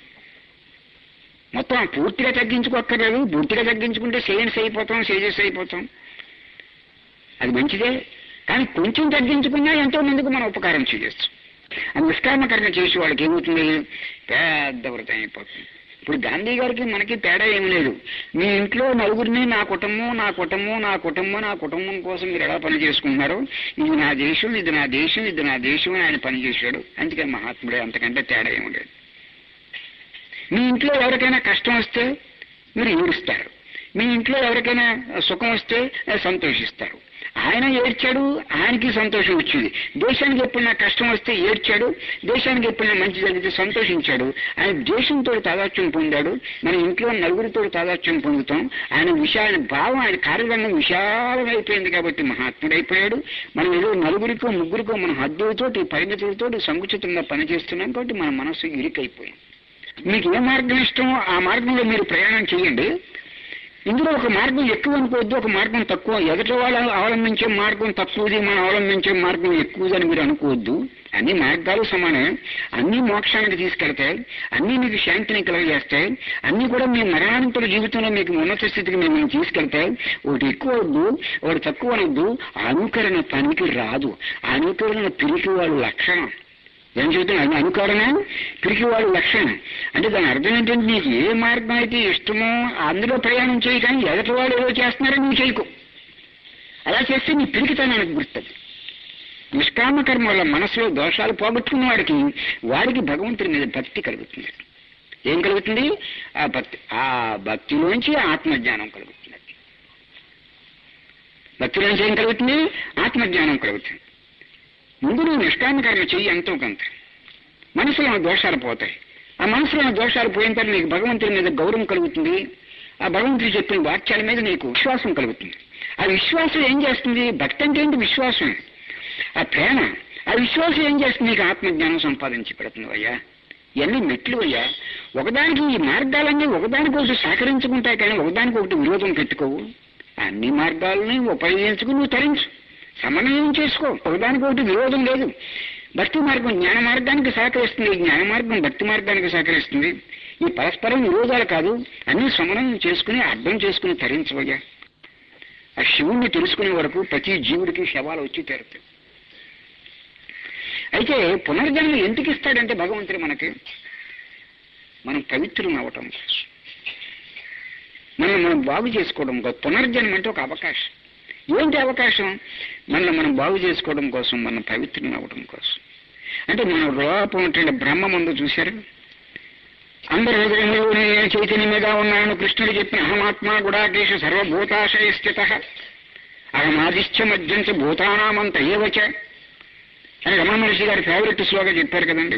మొత్తం పూర్తిగా తగ్గించుకోక్కర్లేదు పూర్తిగా తగ్గించుకుంటే సేయన్స్ అయిపోతాం సేజెస్ అయిపోతాం అది మంచిదే కానీ కొంచెం తగ్గించుకున్నా ఎంతో మందికి మనం ఉపకారం చేయొచ్చు ఆ నిష్కామ కర్మ చేసే వాళ్ళకి ఏమవుతుంది పెద్ద వృతం అయిపోతుంది ఇప్పుడు గాంధీ గారికి మనకి తేడా ఏం లేదు మీ ఇంట్లో నలుగురిని నా కుటుంబం నా కుటుంబం నా కుటుంబం నా కుటుంబం కోసం మీరు ఎలా పని చేసుకుంటున్నారు ఇది నా దేశం ఇది నా దేశం ఇది నా దేశం అని ఆయన పని చేశాడు అందుకే మహాత్ముడే అంతకంటే తేడా ఏం లేదు మీ ఇంట్లో ఎవరికైనా కష్టం వస్తే మీరు ఏడుస్తారు మీ ఇంట్లో ఎవరికైనా సుఖం వస్తే సంతోషిస్తారు ఆయన ఏడ్చాడు ఆయనకి సంతోషం వచ్చింది దేశానికి ఎప్పుడైనా కష్టం వస్తే ఏడ్చాడు దేశానికి ఎప్పుడైనా మంచి జరిగితే సంతోషించాడు ఆయన దేశంతో తాదాత్యం పొందాడు మన ఇంట్లో నలుగురితో తాదాత్యం పొందుతాం ఆయన విశాల భావం ఆయన కార్యరంగం విశాలమైపోయింది కాబట్టి మహాత్ముడైపోయాడు మనం ఏదో నలుగురికో ముగ్గురికో మన హద్దులతోటి పరిమితులతోటి సంకుచితంగా పనిచేస్తున్నాం కాబట్టి మన మనసు ఇరుకైపోయింది మీకు ఏ మార్గం ఇష్టమో ఆ మార్గంలో మీరు ప్రయాణం చేయండి ఇందులో ఒక మార్గం ఎక్కువ అనుకోవద్దు ఒక మార్గం తక్కువ ఎదుటి వాళ్ళు అవలంబించే మార్గం తక్కువది మనం అవలంబించే మార్గం ఎక్కువదని మీరు అనుకోవద్దు అన్ని మార్గాలు సమానమే అన్ని మోక్షానికి తీసుకెళ్తాయి అన్ని మీకు శాంతిని కలగజేస్తాయి అన్ని కూడా మీ మరణానంతర జీవితంలో మీకు ఉన్నత స్థితికి మిమ్మల్ని తీసుకెళ్తాయి ఒకటి ఎక్కువ వద్దు ఒకటి తక్కువ అనొద్దు అనుకరణ పనికి రాదు అనుకరణ పిరికి వాళ్ళ లక్షణం ఏం చెబుతున్నా అనుకరణ పిరికివాడు లక్షణం అంటే దాని అర్థం ఏంటంటే నీకు ఏ మార్గం అయితే ఇష్టమో అందులో ప్రయాణం చేయి కానీ ఎదటి వాళ్ళు ఏదో చేస్తున్నారో నువ్వు చేయకు అలా చేస్తే నీ పిరికితనానికి గుర్తుంది నిష్కామ కర్మ వల్ల మనసులో దోషాలు పోగొట్టుకున్న వాడికి వాడికి భగవంతుడి మీద భక్తి కలుగుతుంది ఏం కలుగుతుంది ఆ భక్తి ఆ భక్తిలోంచి ఆత్మజ్ఞానం కలుగుతుంది భక్తిలోంచి ఏం కలుగుతుంది ఆత్మజ్ఞానం కలుగుతుంది ముందు నువ్వు నిష్కామ కర్మ చెయ్యి ఎంతో కొంత మనసులో దోషాలు పోతాయి ఆ మనసులో దోషాలు పోయిన తర్వాత నీకు భగవంతుడి మీద గౌరవం కలుగుతుంది ఆ భగవంతుడు చెప్పిన వాక్యాల మీద నీకు విశ్వాసం కలుగుతుంది ఆ విశ్వాసం ఏం చేస్తుంది భక్తి అంటే ఏంటి విశ్వాసం ఆ ప్రేమ ఆ విశ్వాసం ఏం చేస్తుంది నీకు ఆత్మజ్ఞానం సంపాదించి పెడుతుంది అయ్యా ఇవన్నీ మెట్లు అయ్యా ఒకదానికి ఈ మార్గాలన్నీ ఒకదానికొకటి సహకరించుకుంటాయి కానీ ఒకదానికొకటి విరోధం పెట్టుకోవు అన్ని మార్గాలని ఉపయోగించుకుని నువ్వు తరించు సమన్వయం చేసుకో ఒకదానికొకటి విరోధం లేదు భక్తి మార్గం జ్ఞాన మార్గానికి సహకరిస్తుంది జ్ఞాన మార్గం భక్తి మార్గానికి సహకరిస్తుంది ఈ పరస్పరం విరోధాలు కాదు అన్ని సమన్వయం చేసుకుని అర్థం చేసుకుని తరించబోయా ఆ శివుణ్ణి తెలుసుకునే వరకు ప్రతి జీవుడికి శవాలు వచ్చి తీరుతాయి అయితే పునర్జన్మ ఎందుకు ఇస్తాడంటే భగవంతుడు మనకి మనం పవిత్రం అవటం కోసం మనం మనం బాగు చేసుకోవడం కోసం పునర్జన్మ అంటే ఒక అవకాశం ఏంటి అవకాశం మనల్ని మనం బాగు చేసుకోవడం కోసం మనం పవిత్రం అవ్వడం కోసం అంటే మన లోపం ఉంటే బ్రహ్మ ముందు చూశారు అందరి హృదయంలో నేను చైతన్యముగా ఉన్నాను కృష్ణుడు చెప్పిన అహమాత్మ గుడాకేశ సర్వభూతాశయ స్థిత అహమాదిశ్చ మధ్యంచ భూతానామంత ఏవచ అని రమణ మహర్షి గారి ఫేవరెట్ స్లోగా చెప్పారు కదండి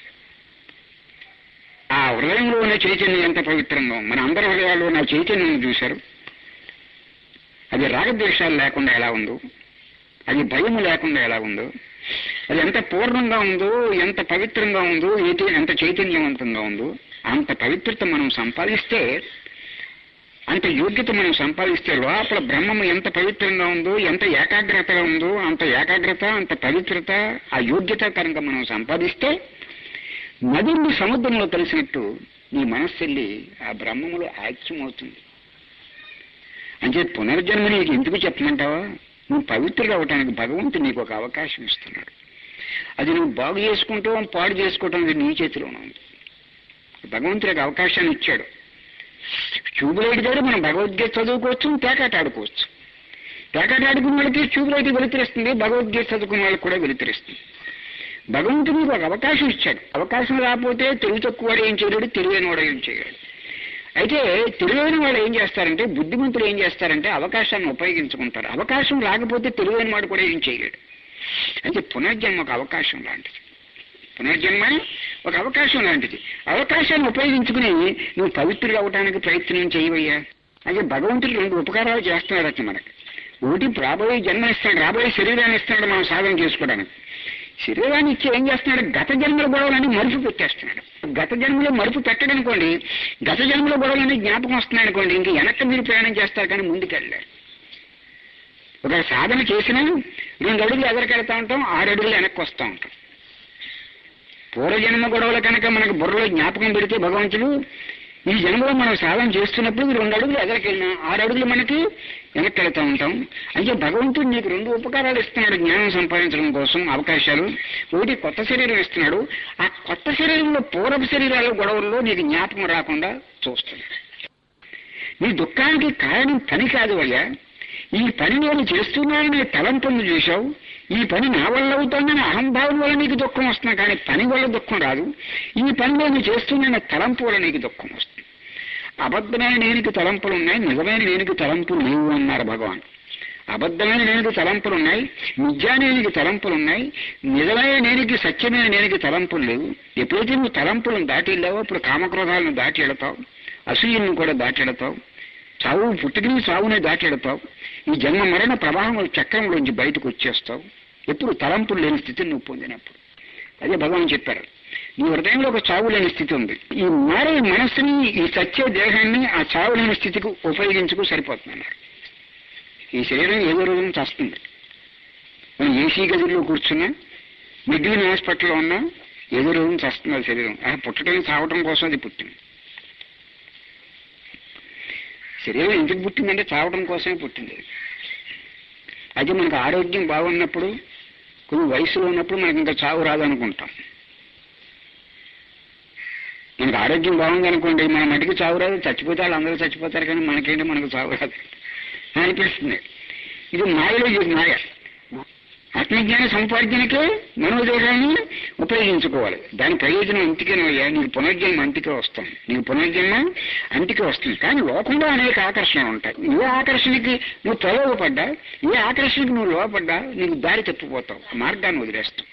ఆ హృదయంలో ఉన్న చైతన్యం ఎంత పవిత్రంగా ఉంది. మన అందరి హృదయాల్లో ఉన్న చైతన్యం చూశారు అది రాగద్వేషాలు లేకుండా ఎలా ఉందో అది భయము లేకుండా ఎలా ఉందో అది ఎంత పూర్ణంగా ఉందో ఎంత పవిత్రంగా ఉందో ఏటి ఎంత చైతన్యవంతంగా ఉందో అంత పవిత్రత మనం సంపాదిస్తే అంత యోగ్యత మనం సంపాదిస్తే లోపల బ్రహ్మము ఎంత పవిత్రంగా ఉందో ఎంత ఏకాగ్రతగా ఉందో అంత ఏకాగ్రత అంత పవిత్రత ఆ యోగ్యత కనుక మనం సంపాదిస్తే నదుల్ని సముద్రంలో కలిసినట్టు నీ మనస్సు వెళ్ళి ఆ బ్రహ్మములో ఐక్యమవుతుంది అంటే పునర్జన్మ నీకు ఎందుకు చెప్పమంటావా నువ్వు పవిత్రుడు అవటానికి భగవంతుడు నీకు ఒక అవకాశం ఇస్తున్నాడు అది నువ్వు బాగు చేసుకుంటావు పాడు చేసుకోవటం అది నీ చేతిలోనే ఉంది భగవంతుడికి అవకాశాన్ని ఇచ్చాడు ట్యూబ్లైట్ ద్వారా మనం భగవద్గీత చదువుకోవచ్చు పేకాట ఆడుకోవచ్చు పేకాట ఆడుకున్న వాళ్ళకి ట్యూబ్లైట్ వెలుతురిస్తుంది భగవద్గీత చదువుకున్న వాళ్ళకి కూడా వెలుతురిస్తుంది భగవంతుడు మీకు ఒక అవకాశం ఇచ్చాడు అవకాశం రాకపోతే తెలివి తక్కువ వాడు ఏం చేయలేడు తెలివైన వాడు ఏం చేయలేడు అయితే తెలివైన వాడు ఏం చేస్తారంటే బుద్ధిమంతులు ఏం చేస్తారంటే అవకాశాన్ని ఉపయోగించుకుంటారు అవకాశం రాకపోతే తెలివైన వాడు కూడా ఏం చేయలేడు అయితే పునర్జన్మ ఒక అవకాశం లాంటిది పునర్జన్మ ఒక అవకాశం లాంటిది అవకాశాన్ని ఉపయోగించుకుని నువ్వు పవిత్రుడు అవడానికి ప్రయత్నం చేయవయ్యా అయితే భగవంతుడు రెండు ఉపకారాలు చేస్తున్నాడు అట్లా మనకి ఒకటి రాబోయే జన్మ ఇస్తాడు రాబోయే శరీరాన్ని ఇస్తున్నాడు మనం సాధన చేసుకోవడానికి శరీరాన్ని ఇచ్చి ఏం చేస్తున్నాడు గత జన్మల గొడవలన్నీ మరుపు పెట్టేస్తున్నాడు గత జన్మలో మరుపు పెట్టడనుకోండి గత జన్మలో గొడవలన్నీ జ్ఞాపకం వస్తున్నాయి అనుకోండి ఇంక వెనక్కి మీరు ప్రయాణం చేస్తారు కానీ ముందుకెళ్ళారు ఒక సాధన చేసినా రెండు అడుగులు ఎదరికెళ్తా ఉంటాం ఆరు అడుగులు వెనక్కి వస్తూ ఉంటాం పూర్వజన్మ గొడవలు కనుక మనకు బుర్రలో జ్ఞాపకం పెడితే భగవంతుడు ఈ జన్మలో మనం సాధన చేస్తున్నప్పుడు రెండు అడుగులు ఎదరికెళ్ళినా ఆరు అడుగులు మనకి వెనక్కి వెళ్తూ ఉంటాం అయితే భగవంతుడు నీకు రెండు ఉపకారాలు ఇస్తున్నాడు జ్ఞానం సంపాదించడం కోసం అవకాశాలు ఒకటి కొత్త శరీరం ఇస్తున్నాడు ఆ కొత్త శరీరంలో పూర్వపు శరీరాల గొడవల్లో నీకు జ్ఞాపకం రాకుండా చూస్తున్నాడు నీ దుఃఖానికి కారణం పని కాదు అయ్యా ఈ పని నేను చేస్తున్నాననే తలంపును చూశావు ఈ పని నా వల్ల అవుతోందని అహంభావం వల్ల నీకు దుఃఖం వస్తున్నా కానీ పని వల్ల దుఃఖం రాదు ఈ పని నేను చేస్తున్న తలంపు వల్ల నీకు దుఃఖం వస్తుంది అబద్ధమైన నేనికి తలంపులు ఉన్నాయి నిజమైన నేనికి తలంపులు లేవు అన్నారు భగవాన్ అబద్ధమైన నేనికి తలంపులు ఉన్నాయి నిజానేనికి తలంపులు ఉన్నాయి నిజమైన నేనికి సత్యమైన నేనికి తలంపులు లేవు ఎప్పుడైతే నువ్వు తలంపులను దాటి వెళ్ళావో అప్పుడు కామక్రోధాలను దాటి వెళతావు అసూయలను కూడా దాటి వెళతావు చావు పుట్టుకని చావునే దాటి వెళతావు ఈ జన్మ మరణ ప్రవాహం చక్రంలోంచి బయటకు వచ్చేస్తావు ఎప్పుడు తలంపులు లేని స్థితిని నువ్వు పొందినప్పుడు అదే భగవాన్ చెప్పారు నీ హృదయంలో ఒక చావు లేని స్థితి ఉంది ఈ మారే మనస్సుని ఈ సత్య దేహాన్ని ఆ చావు లేని స్థితికి ఉపయోగించుకు సరిపోతుందన్నారు ఈ శరీరం ఏదో రోజున చస్తుంది మనం ఏసీ గదిలో కూర్చున్నా మిడ్విన్ హాస్పిటల్లో ఉన్నా ఏదో రోజున చస్తుంది ఆ శరీరం ఆ పుట్టడం చావటం కోసం అది పుట్టింది శరీరం ఎందుకు పుట్టిందంటే చావడం కోసమే పుట్టింది అయితే మనకు ఆరోగ్యం బాగున్నప్పుడు కొంచెం వయసులో ఉన్నప్పుడు మనకి ఇంకా చావు రాదనుకుంటాం మనకు ఆరోగ్యం బాగుందనుకోండి మన మటుకు చావు రాదు చచ్చిపోతే వాళ్ళు అందరూ చచ్చిపోతారు కానీ మనకేంటి మనకు చావు రాదు అనిపిస్తుంది ఇది మాయలో ఇది మాయ ఆత్మజ్ఞాన సంపార్జనకే మనోదేహాన్ని ఉపయోగించుకోవాలి దాని ప్రయోజనం అంతికేనయ్యా నీకు పునర్జన్మ అంతికే వస్తుంది నీకు పునర్జన్మ అంతికే వస్తుంది కానీ లోకంలో అనేక ఆకర్షణలు ఉంటాయి ఏ ఆకర్షణకి నువ్వు ప్రయోగపడ్డా ఏ ఆకర్షణకి నువ్వు లోపడ్డా నీకు దారి తప్పిపోతావు ఆ మార్గాన్ని వదిలేస్తావు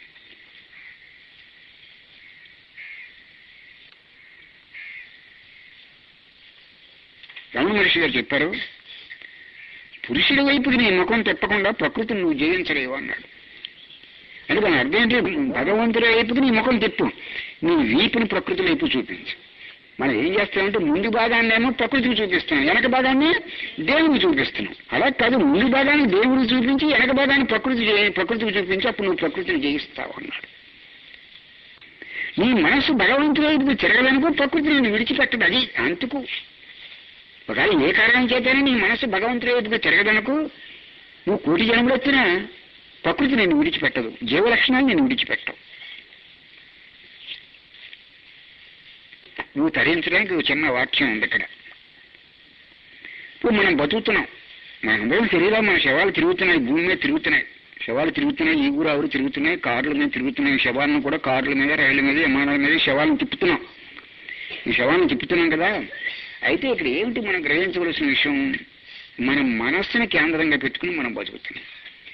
రమణ మహర్షి గారు చెప్పారు పురుషుడి వైపుకి నీ ముఖం తిప్పకుండా ప్రకృతిని నువ్వు జయించలేవు అన్నాడు అంటే దాని అర్థం ఏంటి భగవంతుడి వైపుకి నీ ముఖం తిప్పు నీ వీపుని ప్రకృతి వైపు చూపించు మనం ఏం చేస్తామంటే ముందు భాగాన్ని ఏమో ప్రకృతికి చూపిస్తున్నాం వెనక భాగాన్ని దేవుడికి చూపిస్తున్నాం అలా కాదు ముందు భాగాన్ని దేవుడికి చూపించి వెనక భాగాన్ని ప్రకృతి జయి- ప్రకృతికి చూపించి అప్పుడు నువ్వు ప్రకృతిని జయిస్తావు అన్నాడు నీ మనసు భగవంతుడి వైపుకి తిరగదనుకో ప్రకృతి నేను విడిచిపెట్టదు అది అంతుకు ఒకవేళ ఏ కారణం చేతనే నీ మనసు భగవంతుడి వైపుకి తిరగదనుకో నువ్వు కోటి జన్మలు వచ్చినా ప్రకృతి నేను విడిచిపెట్టదు జీవలక్షణాన్ని నేను విడిచిపెట్టవు నువ్వు తరించడానికి ఒక చిన్న వాక్యం ఉంది ఇక్కడ ఇప్పుడు మనం బతుకుతున్నాం మన అందరం శరీరాలు మన శవాలు తిరుగుతున్నాయి భూమి మీద తిరుగుతున్నాయి శవాలు తిరుగుతున్నాయి ఈ ఊరు ఆవురు తిరుగుతున్నాయి కార్ల మీద తిరుగుతున్నాయి శవాలను కూడా కార్ల మీద రైళ్ల మీద విమానాల మీద శవాలను తిప్పుతున్నాం ఈ శవాలను తిప్పుతున్నాం కదా అయితే ఇక్కడ ఏమిటి మనం గ్రహించవలసిన విషయం మన మనస్సుని కేంద్రంగా పెట్టుకుని మనం బతుకుతున్నాం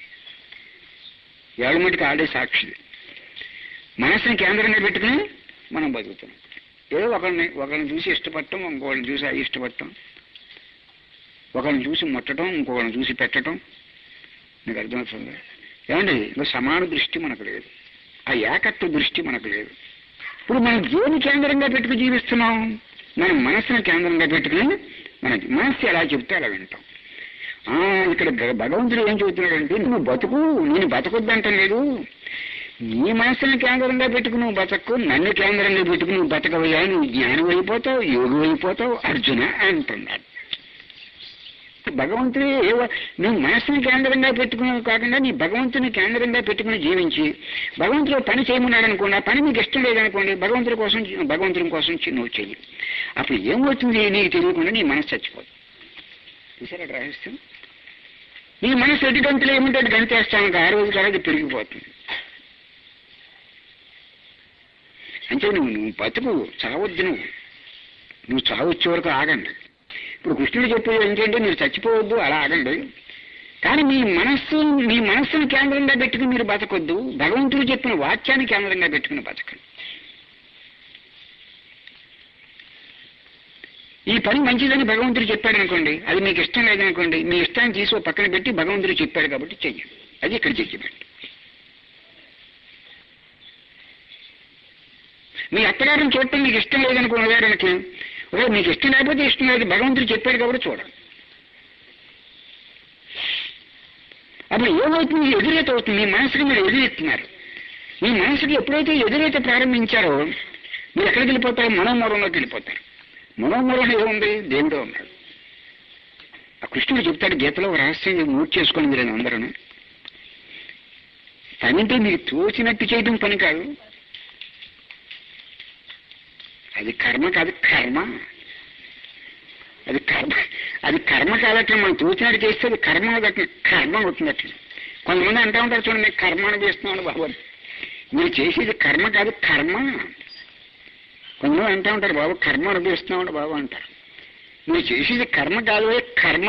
ఏళ్ళ మటుకు ఆడే సాక్షిది మనస్సుని కేంద్రంగా పెట్టుకుని మనం బతుకుతున్నాం ఏదో ఒకరిని ఒకరిని చూసి ఇష్టపడటం ఇంకొకరిని చూసి ఇష్టపడటం ఒకరిని చూసి ముట్టడం ఇంకొకరిని చూసి పెట్టడం నీకు అర్థమవుతుంది ఏమండి ఇంకా సమాన దృష్టి మనకు లేదు ఆ ఏకత్వ దృష్టి మనకు లేదు ఇప్పుడు మనం దేని కేంద్రంగా పెట్టుకుని జీవిస్తున్నాం మనం మనస్సును కేంద్రంగా పెట్టుకుని మన మనస్సు ఎలా చెప్తే అలా వింటాం ఆ, ఇక్కడ భ- భగవంతుడు ఏం చెబుతున్నాడంటే నువ్వు బతుకు నేను బతకొద్దంటం లేదు నీ మనస్సును కేంద్రంగా పెట్టుకుని నువ్వు బతకు నన్ను కేంద్రంగా పెట్టుకుని నువ్వు బతకవయ్యా నువ్వు జ్ఞానం అయిపోతావు యోగి అయిపోతావు అర్జున అంటున్నాడు భగవంతుడే ఏవో నువ్వు మనసుని కేంద్రంగా పెట్టుకుని కాకుండా నీ భగవంతుని కేంద్రంగా పెట్టుకుని జీవించి భగవంతుడు పని చేయమన్నాడు అనుకోండి ఆ పని మీకు ఇష్టం లేదనుకోండి భగవంతుడి కోసం భగవంతుడి కోసం చి- నువ్వు చెయ్యి అప్పుడు ఏమవుతుంది నీకు తెలియకుండా నీ మనసు చచ్చిపోతుంది చూసారా రహస్యం నీ మనసు ఎటు గంతులు ఏముంటే అటు గంతేస్తాను ఆ రోజు కాదు అది పెరిగిపోతుంది అంటే నువ్వు నువ్వు బతుకు చావద్దు నువ్వు నువ్వు చావొచ్చే వరకు ఆగండి ఇప్పుడు కృష్ణుడు చెప్పేది ఏంటంటే మీరు చచ్చిపోవద్దు అలా ఆగండి కానీ మీ మనస్సు మీ మనస్సును కేంద్రంగా పెట్టుకుని మీరు బతకొద్దు భగవంతుడు చెప్పిన వాక్యాన్ని కేంద్రంగా పెట్టుకుని బతకండి ఈ పని మంచిదని భగవంతుడు చెప్పాడు అనుకోండి అది మీకు ఇష్టం లేదనుకోండి మీ ఇష్టాన్ని తీసి ఓ పక్కన పెట్టి భగవంతుడు చెప్పాడు కాబట్టి చెయ్యండి అది ఇక్కడ చెయ్యమండి మీ అత్తగారిని చూడటం మీకు ఇష్టం లేదనుకున్న ఉదాహరణకి ఓ మీకు ఇష్టం లేకపోతే ఇష్టం లేదు భగవంతుడు చెప్పాడు కాబట్టి చూడండి అప్పుడు ఏమవుతుంది ఎదురేత అవుతుంది మీ మనసుకి మీరు ఎదురెత్తున్నారు మీ మనసుకి ఎప్పుడైతే ఎదురైతే ప్రారంభించారో మీరు ఎక్కడికి వెళ్ళిపోతారు మనోమూలంలోకి వెళ్ళిపోతారు మనోమూలంలో ఏముంది దేవుడే ఉన్నాడు ఆ కృష్ణుడు చెప్తాడు గీతలో ఒక రహస్యం నోట్ చేసుకొని మీరు అందరూ పని అంటే మీకు తోచినట్టు చేయడం పని కాదు అది కర్మ కాదు కర్మ అది కర్మ అది కర్మ కాదట్లా మనం తోచినట్టు చేస్తే అది కర్మ అవుతుంది కర్మ అవుతుంది అట్లా కొంతమంది అంటూ ఉంటారు చూడండి నేను కర్మ అనిపిస్తున్నాను బాబు అని. మీరు చేసేది కర్మ కాదు కర్మ కొంతమంది అంటూ ఉంటారు బాబు కర్మ అనుభవిస్తున్నాడు బాబు అంటారు నువ్వు చేసేది కర్మ కాదు ఓయ్ కర్మ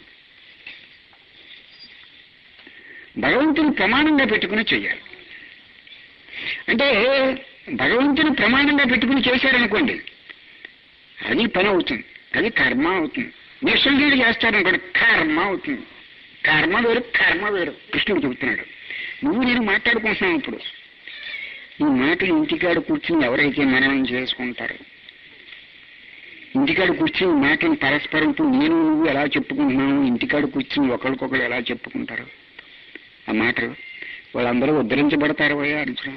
భగవంతుని ప్రమాణంగా పెట్టుకుని చెయ్యాలి అంటే భగవంతుని ప్రమాణంగా పెట్టుకుని చేశారనుకోండి అది పని అవుతుంది అది కర్మ అవుతుంది నిశ్చయుడు చేస్తారనుకోండి కర్మ అవుతుంది కర్మ వేరు కర్మ వేరు కృష్ణుడు చెబుతున్నాడు నువ్వు నేను మాట్లాడుకుంటున్నావు ఇప్పుడు ఈ మాటలు ఇంటికాడ కూర్చుని ఎవరైతే మననం చేసుకుంటారు ఇంటికాడ కూర్చుని ఈ మాటలు పరస్పరం ఇప్పుడు నేను నువ్వు ఎలా చెప్పుకుంటున్నావు ఇంటికాడ కూర్చుని ఒకరికొకరు ఎలా చెప్పుకుంటారు ఆ మాటలు వాళ్ళందరూ ఉద్ధరించబడతారు అయ్యా అర్జున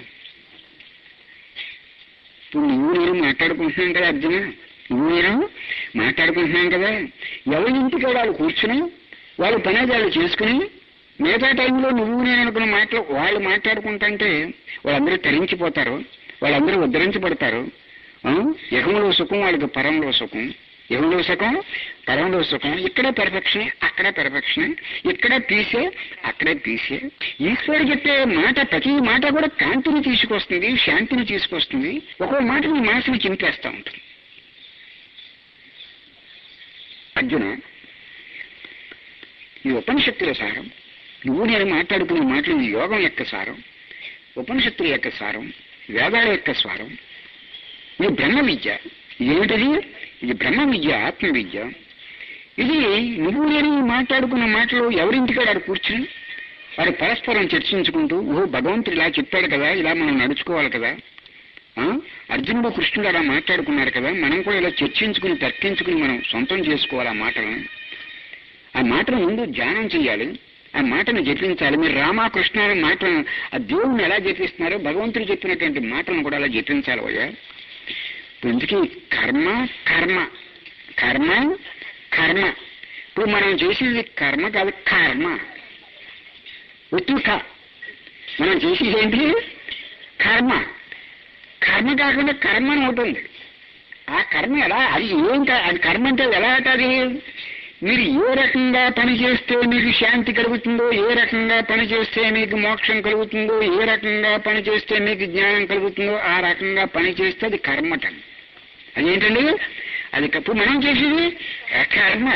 ఇప్పుడు నువ్వు నేను మాట్లాడుకుంటున్నాం కదా అర్జున నువ్వు నేను మాట్లాడుకుంటున్నాం కదా ఎవరి ఇంటికాడ వాళ్ళు కూర్చుని వాళ్ళు పని వాళ్ళు చేసుకుని మిగతా టైంలో నువ్వు నేను అనుకున్న మాటలు వాళ్ళు మాట్లాడుకుంటుంటే వాళ్ళందరూ తరించిపోతారు వాళ్ళందరూ ఉద్ధరించబడతారు ఆ? యహంలో సుఖం వాళ్ళకి పరంలో సుఖం యహంలో సుఖం పరంలో సుఖం ఇక్కడే పెర్ఫెక్షన్ అక్కడే పెర్ఫెక్షన్ ఇక్కడే పీసే అక్కడే పీసే ఈశ్వరుడు చెప్పే మాట ప్రతి మాట కూడా కాంతిని తీసుకొస్తుంది శాంతిని తీసుకొస్తుంది ఒక్కో మాట నీ మనసుని చింపేస్తూ ఉంటుంది అర్జున ఈ ఉపనిషత్తుల సారం నువ్వు నేను మాట్లాడుకునే మాటలు ఈ యోగం యొక్క సారం ఉపనిషత్తుల యొక్క సారం వేదాల యొక్క స్వరం ఇది బ్రహ్మ విద్య ఏమిటది ఇది బ్రహ్మ విద్య ఆత్మ విద్య ఇది నువ్వు నేను మాట్లాడుకున్న మాటలు ఎవరింటికాడ ఆడ కూర్చుని వారు పరస్పరం చర్చించుకుంటూ ఓ భగవంతుడు ఇలా చెప్పాడు కదా ఇలా మనం నడుచుకోవాలి కదా ఆ? అర్జునుడు కృష్ణుడు అలా మాట్లాడుకున్నారు కదా మనం కూడా ఇలా చర్చించుకుని తర్కించుకుని మనం సొంతం చేసుకోవాలి ఆ మాటలను ఆ మాటను ముందు ధ్యానం చేయాలి ఆ మాటను జపించాలి మీరు రామకృష్ణ అనే మాటలను ఆ దేవుణ్ణి ఎలా జపిస్తున్నారో భగవంతుడు చెప్పినటువంటి మాటలను కూడా అలా జపించాలి అయ్యా ఇప్పుడు ఇందుకే కర్మ కర్మ కర్మ కర్మ ఇప్పుడు మనం చేసేది కర్మ కాదు కర్మ ఉత్తుక మనం చేసేది ఏంటి కర్మ కర్మ కాకుండా కర్మ అని ఒకటి ఉంది ఆ కర్మ ఎలా అది ఏం కా- అది కర్మ అంటే ఎలా అది మీరు ఏ రకంగా పని చేస్తే మీకు శాంతి కలుగుతుందో ఏ రకంగా పని చేస్తే మీకు మోక్షం కలుగుతుందో ఏ రకంగా పని చేస్తే మీకు జ్ఞానం కలుగుతుందో ఆ రకంగా పని చేస్తే అది కర్మట అదేంటండి అది ఇప్పుడు మనం చేసేది ఆ కర్మ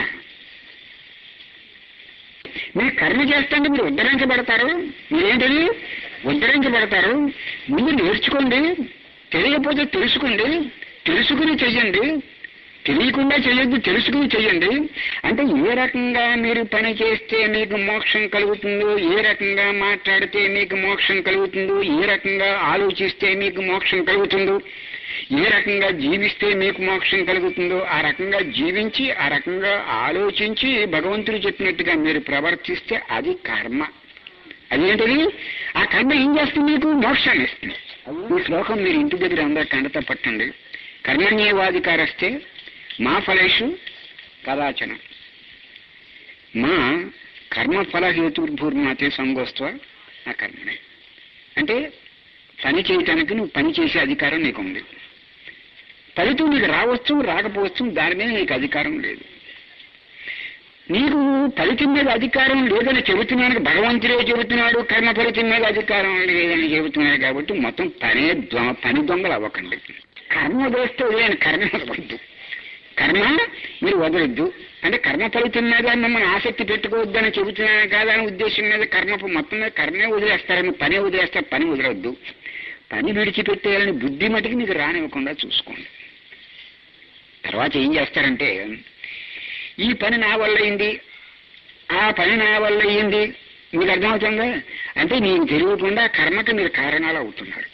మీరు కర్మ చేస్తుంటే మీరు ఉద్ధరించబడతారు మీరేంటది ఉద్ధరించబడతారు ముందు నేర్చుకోండి తెలియకపోతే తెలుసుకోండి తెలుసుకుని చెయ్యండి తెలియకుండా చేయొద్దు తెలుసుకుని చెయ్యండి అంటే ఏ రకంగా మీరు పని చేస్తే మీకు మోక్షం కలుగుతుందో ఏ రకంగా మాట్లాడితే మీకు మోక్షం కలుగుతుందో ఏ రకంగా ఆలోచిస్తే మీకు మోక్షం కలుగుతుందో ఏ రకంగా జీవిస్తే మీకు మోక్షం కలుగుతుందో ఆ రకంగా జీవించి ఆ రకంగా ఆలోచించి భగవంతుడు చెప్పినట్టుగా మీరు ప్రవర్తిస్తే అది కర్మ అదేంటది ఆ కర్మ ఏం చేస్తుంది మీకు మోక్షాన్ని ఇస్తుంది ఈ శ్లోకం మీరు ఇంటి దగ్గర అందరూ కండత పట్టండి కర్మణ్యేవాధికారస్తే మా ఫలేషు కదాచన మా కర్మఫల హేతుర్భూర్మాతే సంగోస్త్వ ఆ కర్మనే అంటే పని చేయటానికి నువ్వు పని చేసే అధికారం నీకు ఉంది ఫలితం నీకు రావచ్చు రాకపోవచ్చు దాని మీద నీకు అధికారం లేదు నీకు ఫలితం మీద అధికారం లేదని చెబుతున్నాను భగవంతుడే చెబుతున్నాడు కర్మ ఫలితం మీద అధికారం లేదని చెబుతున్నాడు కాబట్టి మొత్తం పనే దొ- పని దొంగలు అవ్వకండి కర్మ వదిలేస్తే వదిలేని కర్మ వదలవద్దు కర్మ మీరు వదలొద్దు అంటే కర్మ ఫలితం మీద మిమ్మల్ని ఆసక్తి పెట్టుకోవద్దని చెబుతున్నాను కాదని ఉద్దేశం మీద కర్మ మొత్తం మీద కర్మే వదిలేస్తారని పనే వదిలేస్తారు పని వదలొద్దు పని విడిచిపెట్టేయాలని బుద్ధి మటుకు మీకు రానివ్వకుండా చూసుకోండి తర్వాత ఏం చేస్తారంటే ఈ పని నా వల్ల అయింది ఆ పని నా వల్ల అయ్యింది మీకు అర్థమవుతుందా అంటే మీకు తెలియకుండా కర్మకి మీరు కారణాలు అవుతున్నారు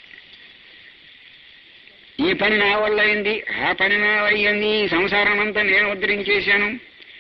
ఈ పని నా వల్ల అయింది ఆ పని నా అయ్యింది ఈ సంసారం అంతా నేను ఉద్ధరించేశాను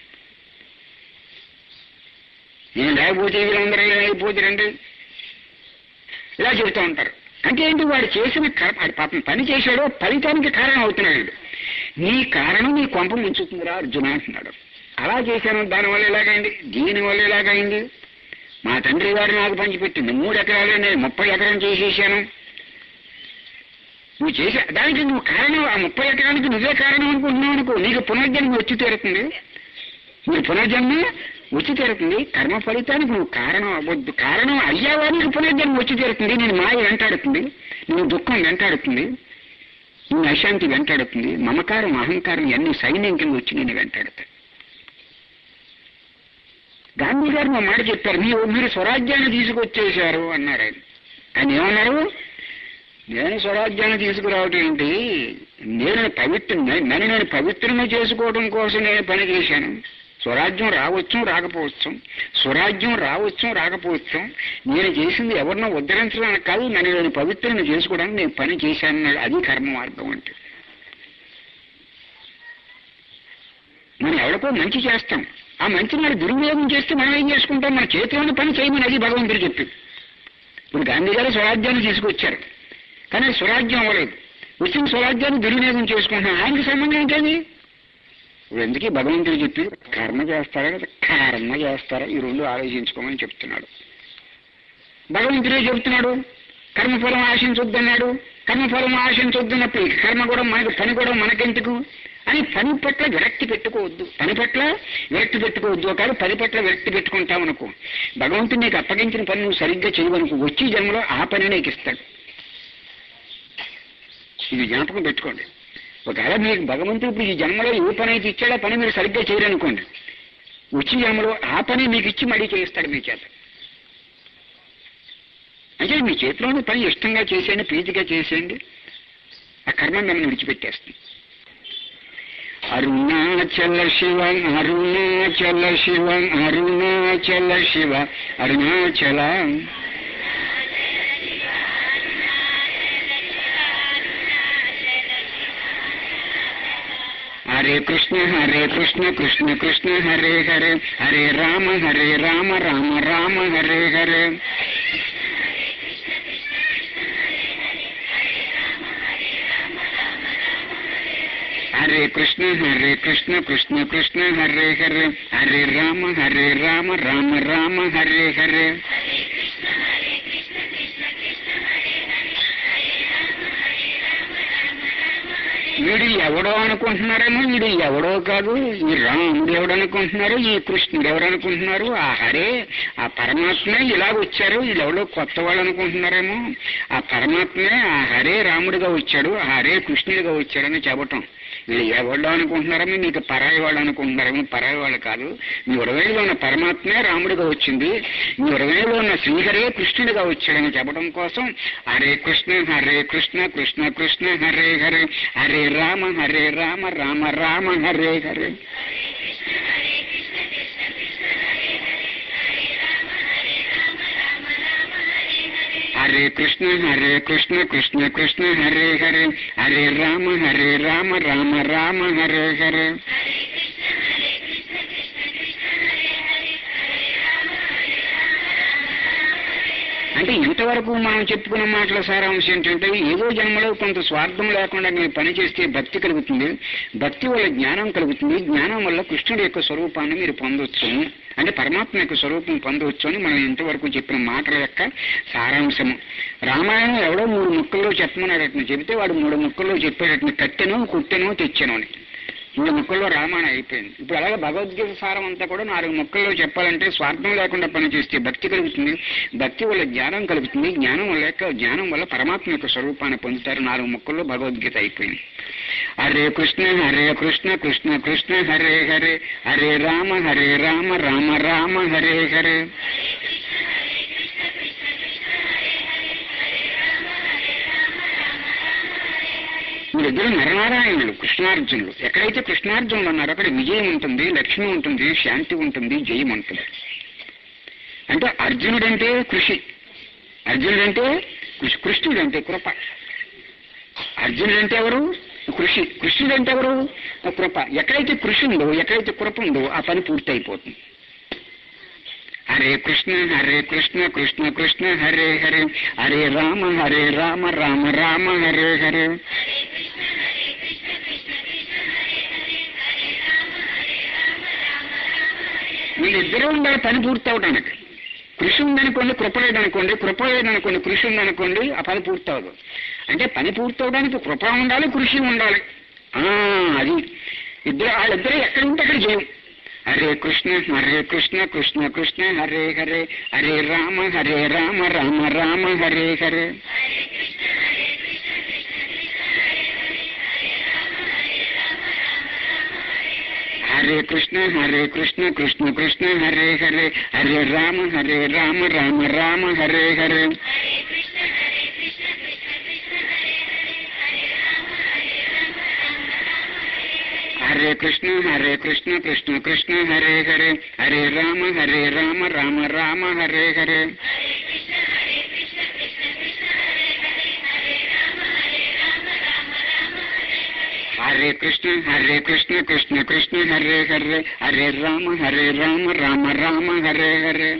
నేను లేకపోతే వీళ్ళందరూ అయిపోతారండి ఇలా చెబుతూ ఉంటారు అంటే ఏంటి వాడు చేసిన కర్మ వాడు పాపం పని చేశాడో ఫలితానికి కారణం అవుతున్నాడు వీడు. నీ కారణం నీ కొంప ముంచుతుందిరా అర్జున అంటున్నాడు అలా చేశాను దానివల్ల ఎలాగైంది దీనివల్ల ఎలాగైంది మా తండ్రి గారు నాకు పంచిపెట్టింది మూడు ఎకరాలు నేను ముప్పై ఎకరం చేసేసాను నువ్వు చేసే దానికి నువ్వు కారణం ఆ ముప్పై ఎకరానికి నువ్వే కారణం అనుకుంటున్నావు అనుకో నీకు పునర్జన్మ వచ్చి తీరుతుంది నీ పునర్జన్మ వచ్చి తీరుతుంది కర్మ ఫలితానికి నువ్వు కారణం అవ్వద్దు కారణం అయ్యావా నీకు పునర్జన్మ వచ్చి తీరుతుంది నేను మాయ వెంటాడుతుంది నేను దుఃఖం వెంటాడుతుంది నేను అశాంతి వెంటాడుతుంది మమకారం అహంకారం ఇవన్నీ సైన్యం కింద వచ్చి నేను వెంటాడుతాయి గాంధీ గారు మా మాట చెప్పారు మీరు మీరు స్వరాజ్యాన్ని తీసుకొచ్చేశారు అన్నారు ఆయన ఆయన ఏమన్నారు నేను స్వరాజ్యాన్ని తీసుకురావటం ఏంటి నేను పవిత్ర నన్ను నేను పవిత్రమే చేసుకోవడం కోసం నేను పని చేశాను స్వరాజ్యం రావచ్చు రాకపోవచ్చు స్వరాజ్యం రావచ్చు రాకపోవచ్చు నేను చేసింది ఎవరినో ఉద్ధరించడానికి కాదు నన్ను నేను పవిత్రను చేసుకోవడానికి నేను పని చేశానన్నాడు అది కర్మ మార్గం అంటే మనం ఎవరికో మంచి చేస్తాం ఆ మంచి మన దుర్వినియోగం చేస్తే మనం ఏం చేసుకుంటాం మన చేతిలోని పని చేయమని అది భగవంతుడు చెప్పి ఇప్పుడు గాంధీ గారు స్వరాజ్యాన్ని తీసుకొచ్చారు కానీ అది స్వరాజ్యం అవ్వలేదు వచ్చిన స్వరాజ్యాన్ని దుర్వినియోగం చేసుకుంటున్నాం ఆయనకి సంబంధం ఏంటది ఇప్పుడు ఎందుకే భగవంతుడు చెప్పి కర్మ చేస్తారా లేదా కర్మ చేస్తారా ఈ రెండు ఆలోచించుకోమని చెప్తున్నాడు భగవంతుడే చెప్తున్నాడు కర్మఫలం ఆశించొద్దన్నాడు కర్మఫలం ఆశించొద్దన్నప్పుడు ఈ కర్మ కూడా మనకి పని కూడా మనకెందుకు అని పని పట్ల విరక్తి పెట్టుకోవద్దు పని పట్ల విరక్తి పెట్టుకోవద్దు ఒకవేళ పని పట్ల విరక్తి పెట్టుకుంటామనుకో భగవంతుడు నీకు అప్పగించిన పని నువ్వు సరిగ్గా చేయవనుకో వచ్చే జన్మలో ఆ పని నీకు ఇస్తాడు ఇది జ్ఞాపకం పెట్టుకోండి ఒకవేళ మీకు భగవంతుడు ఇప్పుడు ఈ జన్మలో ఏ పని అయితే ఇచ్చాడో ఆ పని మీరు సరిగ్గా చేయరనుకోండి వచ్చే జన్మలో ఆ పని మీకు ఇచ్చి మళ్ళీ చేయిస్తాడు మీ చేత అంటే మీ చేతిలోని పని ఇష్టంగా చేసేయండి ప్రీతిగా చేసేయండి ఆ కర్మ మిమ్మల్ని విడిచిపెట్టేస్తుంది అరుణాచల శివ అరుణాచల శివ అరుణాచల శివ అరుణాచల హరే కృష్ణ హరే కృష్ణ కృష్ణ కృష్ణ హరే హరే హరే రామ హరే రామ రామ రామ హరే హరే హరే కృష్ణ హరే కృష్ణ కృష్ణ కృష్ణ హరే హరే హరే రామ హరే రామ రామ రామ హరే హరే వీడు ఎవడో అనుకుంటున్నారేమో వీడు ఎవడో కాదు ఈ రాముడు ఎవడనుకుంటున్నారు ఈ కృష్ణుడు ఎవరనుకుంటున్నారు ఆ హరే ఆ పరమాత్మే ఇలాగ వచ్చారు వీళ్ళు ఎవడో కొత్త వాళ్ళు అనుకుంటున్నారేమో ఆ పరమాత్మే ఆ హరే రాముడిగా వచ్చాడు ఆ హరే కృష్ణుడిగా వచ్చాడని చెప్పటం వీళ్ళు ఎవడో అనుకుంటున్నారేమో మీకు పరాయి వాళ్ళు అనుకుంటున్నారేమో పరాయి వాళ్ళు కాదు మీ ఉడవేలో ఉన్న పరమాత్మే రాముడిగా వచ్చింది మీ ఉడవేలో ఉన్న శ్రీహరే కృష్ణుడిగా వచ్చాడని చెప్పడం కోసం హరే కృష్ణ హరే కృష్ణ కృష్ణ కృష్ణ హరే హరే హరే రామ హరే రామ రామ రామ హరే హరే హరే కృష్ణ హరే కృష్ణ కృష్ణ కృష్ణ హరే హరే హరే రామ హరే రామ రామ రామ హరే హరే అంటే ఇంతవరకు మనం చెప్పుకున్న మాటల సారాంశం ఏంటంటే ఏదో జన్మలో కొంత స్వార్థం లేకుండా మీరు పని చేస్తే భక్తి కలుగుతుంది భక్తి వల్ల జ్ఞానం కలుగుతుంది జ్ఞానం వల్ల కృష్ణుడి యొక్క స్వరూపాన్ని మీరు పొందొచ్చు అంటే పరమాత్మ యొక్క స్వరూపం పొందవచ్చు అని మనం ఇంతవరకు చెప్పిన మాటల యొక్క సారాంశము రామాయణం ఎవడో మూడు ముక్కల్లో చెప్పమన్నాడట చెబితే వాడు మూడు ముక్కల్లో చెప్పేటట్టు కట్టెను కుట్టెను తెచ్చాను అని మూడు ముక్కల్లో రామాయణం అయిపోయింది ఇప్పుడు అలాగే భగవద్గీత సారం అంతా కూడా నాలుగు ముక్కల్లో చెప్పాలంటే స్వార్థం లేకుండా పనిచేస్తే భక్తి కలుగుతుంది భక్తి వల్ల జ్ఞానం కలుగుతుంది జ్ఞానం వల్ల యొక్క జ్ఞానం వల్ల పరమాత్మ యొక్క స్వరూపాన్ని పొందుతారు నాలుగు ముక్కల్లో భగవద్గీత అయిపోయింది హరే కృష్ణ హరే కృష్ణ కృష్ణ కృష్ణ హరే హరే హరే రామ హరే రామ రామ రామ హరే హరే వీళ్ళిద్దరు నరనారాయణులు కృష్ణార్జునులు ఎక్కడైతే కృష్ణార్జునులు ఉన్నారో అక్కడ విజయం ఉంటుంది లక్ష్మి ఉంటుంది శాంతి ఉంటుంది జయం ఉంటుంది అంటే అర్జునుడంటే కృషి అర్జునుడంటే కృషి కృష్ణుడంటే కృప అర్జునుడంటే ఎవరు కృషి కృష్ణుడంటే ఎవరు కృప ఎక్కడైతే కృషి ఉందో ఎక్కడైతే కృప ఉందో ఆ పని పూర్తి అయిపోతుంది హరే కృష్ణ హరే కృష్ణ కృష్ణ కృష్ణ హరే హరే హరే రామ హరే రామ రామ రామ హరే హరే వీళ్ళిద్దరూ ఉండాలి పని పూర్తి అవడానికి కృషి ఉందనుకోండి కృప లేదనుకోండి కృప లేదనుకోండి కృషి ఉందనుకోండి ఆ పని పూర్తి అవ్వదు అంటే పని పూర్తి అవడానికి కృప ఉండాలి కృషి ఉండాలి ఆ అది ఇద్దరు వాళ్ళిద్దరూ ఎక్కడ ఉంటే అక్కడ చేయం హరే కృష్ణ హరే కృష్ణ కృష్ణ కృష్ణ హరే హరే హరే రామ హరే రామ రామ రామ హరే హరే హరే కృష్ణ హరే కృష్ణ కృష్ణ కృష్ణ హరే హరే హరే రామ హరే రామ రామ రామ హరే హరే హరే కృష్ణ హరే కృష్ణ కృష్ణ కృష్ణ హరే హరే హరే రామ హరే రామ రామ రామ హరే హరే హరే కృష్ణ హరే కృష్ణ కృష్ణ కృష్ణ హరే హరే హరే రామ హరే రామ రామ రామ హరే హరే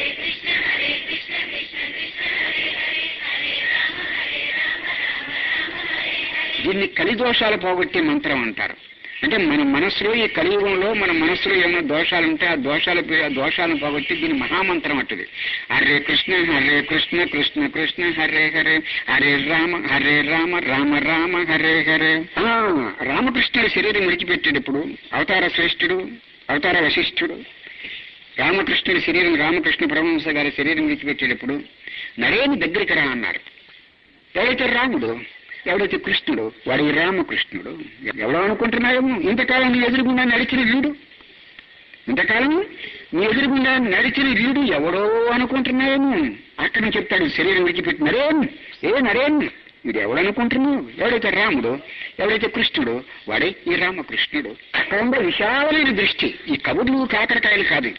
దీన్ని కలిదోషాలు పోగొట్టే మంత్రం అంటారు అంటే మన మనసులో ఈ కలియుగంలో మన మనసులో ఏమైనా దోషాలు ఉంటే ఆ దోషాలు ఆ దోషాలను పోగొట్టి దీని మహామంత్రం అట్టుది హరే కృష్ణ హరే కృష్ణ కృష్ణ కృష్ణ హరే హరే హరే రామ హరే రామ రామ రామ హరే హరే ఆ, రామకృష్ణుడి శరీరం విడిచిపెట్టాడు ఇప్పుడు అవతార శ్రేష్ఠుడు అవతార వశిష్ఠుడు రామకృష్ణుడి శరీరం రామకృష్ణ పరమహంస గారి శరీరం విడిచిపెట్టేటప్పుడు నరేని దగ్గరికి రా అన్నారు ఎవరైతే రాముడు ఎవడైతే కృష్ణుడు వాడు ఈ రామకృష్ణుడు ఎవడో అనుకుంటున్నాయేమో ఇంతకాలం నీ ఎదురుగుండా నడిచిన వీడు ఇంతకాలం నీ ఎదురుగుండా నడిచిన వీడు ఎవడో అనుకుంటున్నాయేమో అక్కడ నుంచి చెప్తాడు శరీరం విడిచిపెట్టి నరేన్ ఏ నరేన్ వీడు ఎవడనుకుంటున్నావు ఎవడైతే రాముడు ఎవడైతే కృష్ణుడు వాడే ఈ రామకృష్ణుడు అక్కడ ఉండే విశాలమైన దృష్టి ఈ కబుర్లు కాకరకాయలు కాదు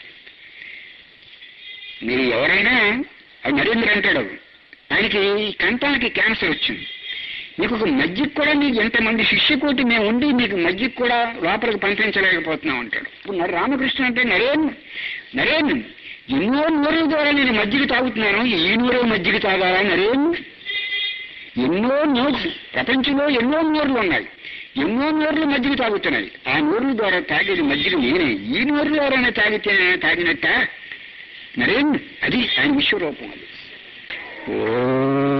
మీరు ఎవరైనా అది నరేంద్ర అంటాడు ఆయనకి ఈ కంఠానికి క్యాన్సర్ వచ్చింది మీకు ఒక మజ్జిగ కూడా మీకు ఎంతమంది శిష్యకోటి మేము ఉండి మీకు మజ్జిగ కూడా లోపలికి పంపించలేకపోతున్నాం అంటాడు ఇప్పుడు మరి రామకృష్ణ అంటే నరేన్ నరేన్ ఎన్నో నూరుల ద్వారా నేను మజ్జిగ తాగుతున్నాను ఈ నూరే మజ్జిగ తాగాలా నరేన్ ఎన్నో నోరు ప్రపంచంలో ఎన్నో నోర్లు ఉన్నాయి ఎన్నో నోర్లు మజ్జిగ తాగుతున్నాయి ఆ నోర్ల ద్వారా తాగేది మజ్జిగ నేనే ఈ నోరు ద్వారానే తాగితే తాగినట్ట నరేన్ అది ఆయన విశ్వరూపం అది ఓ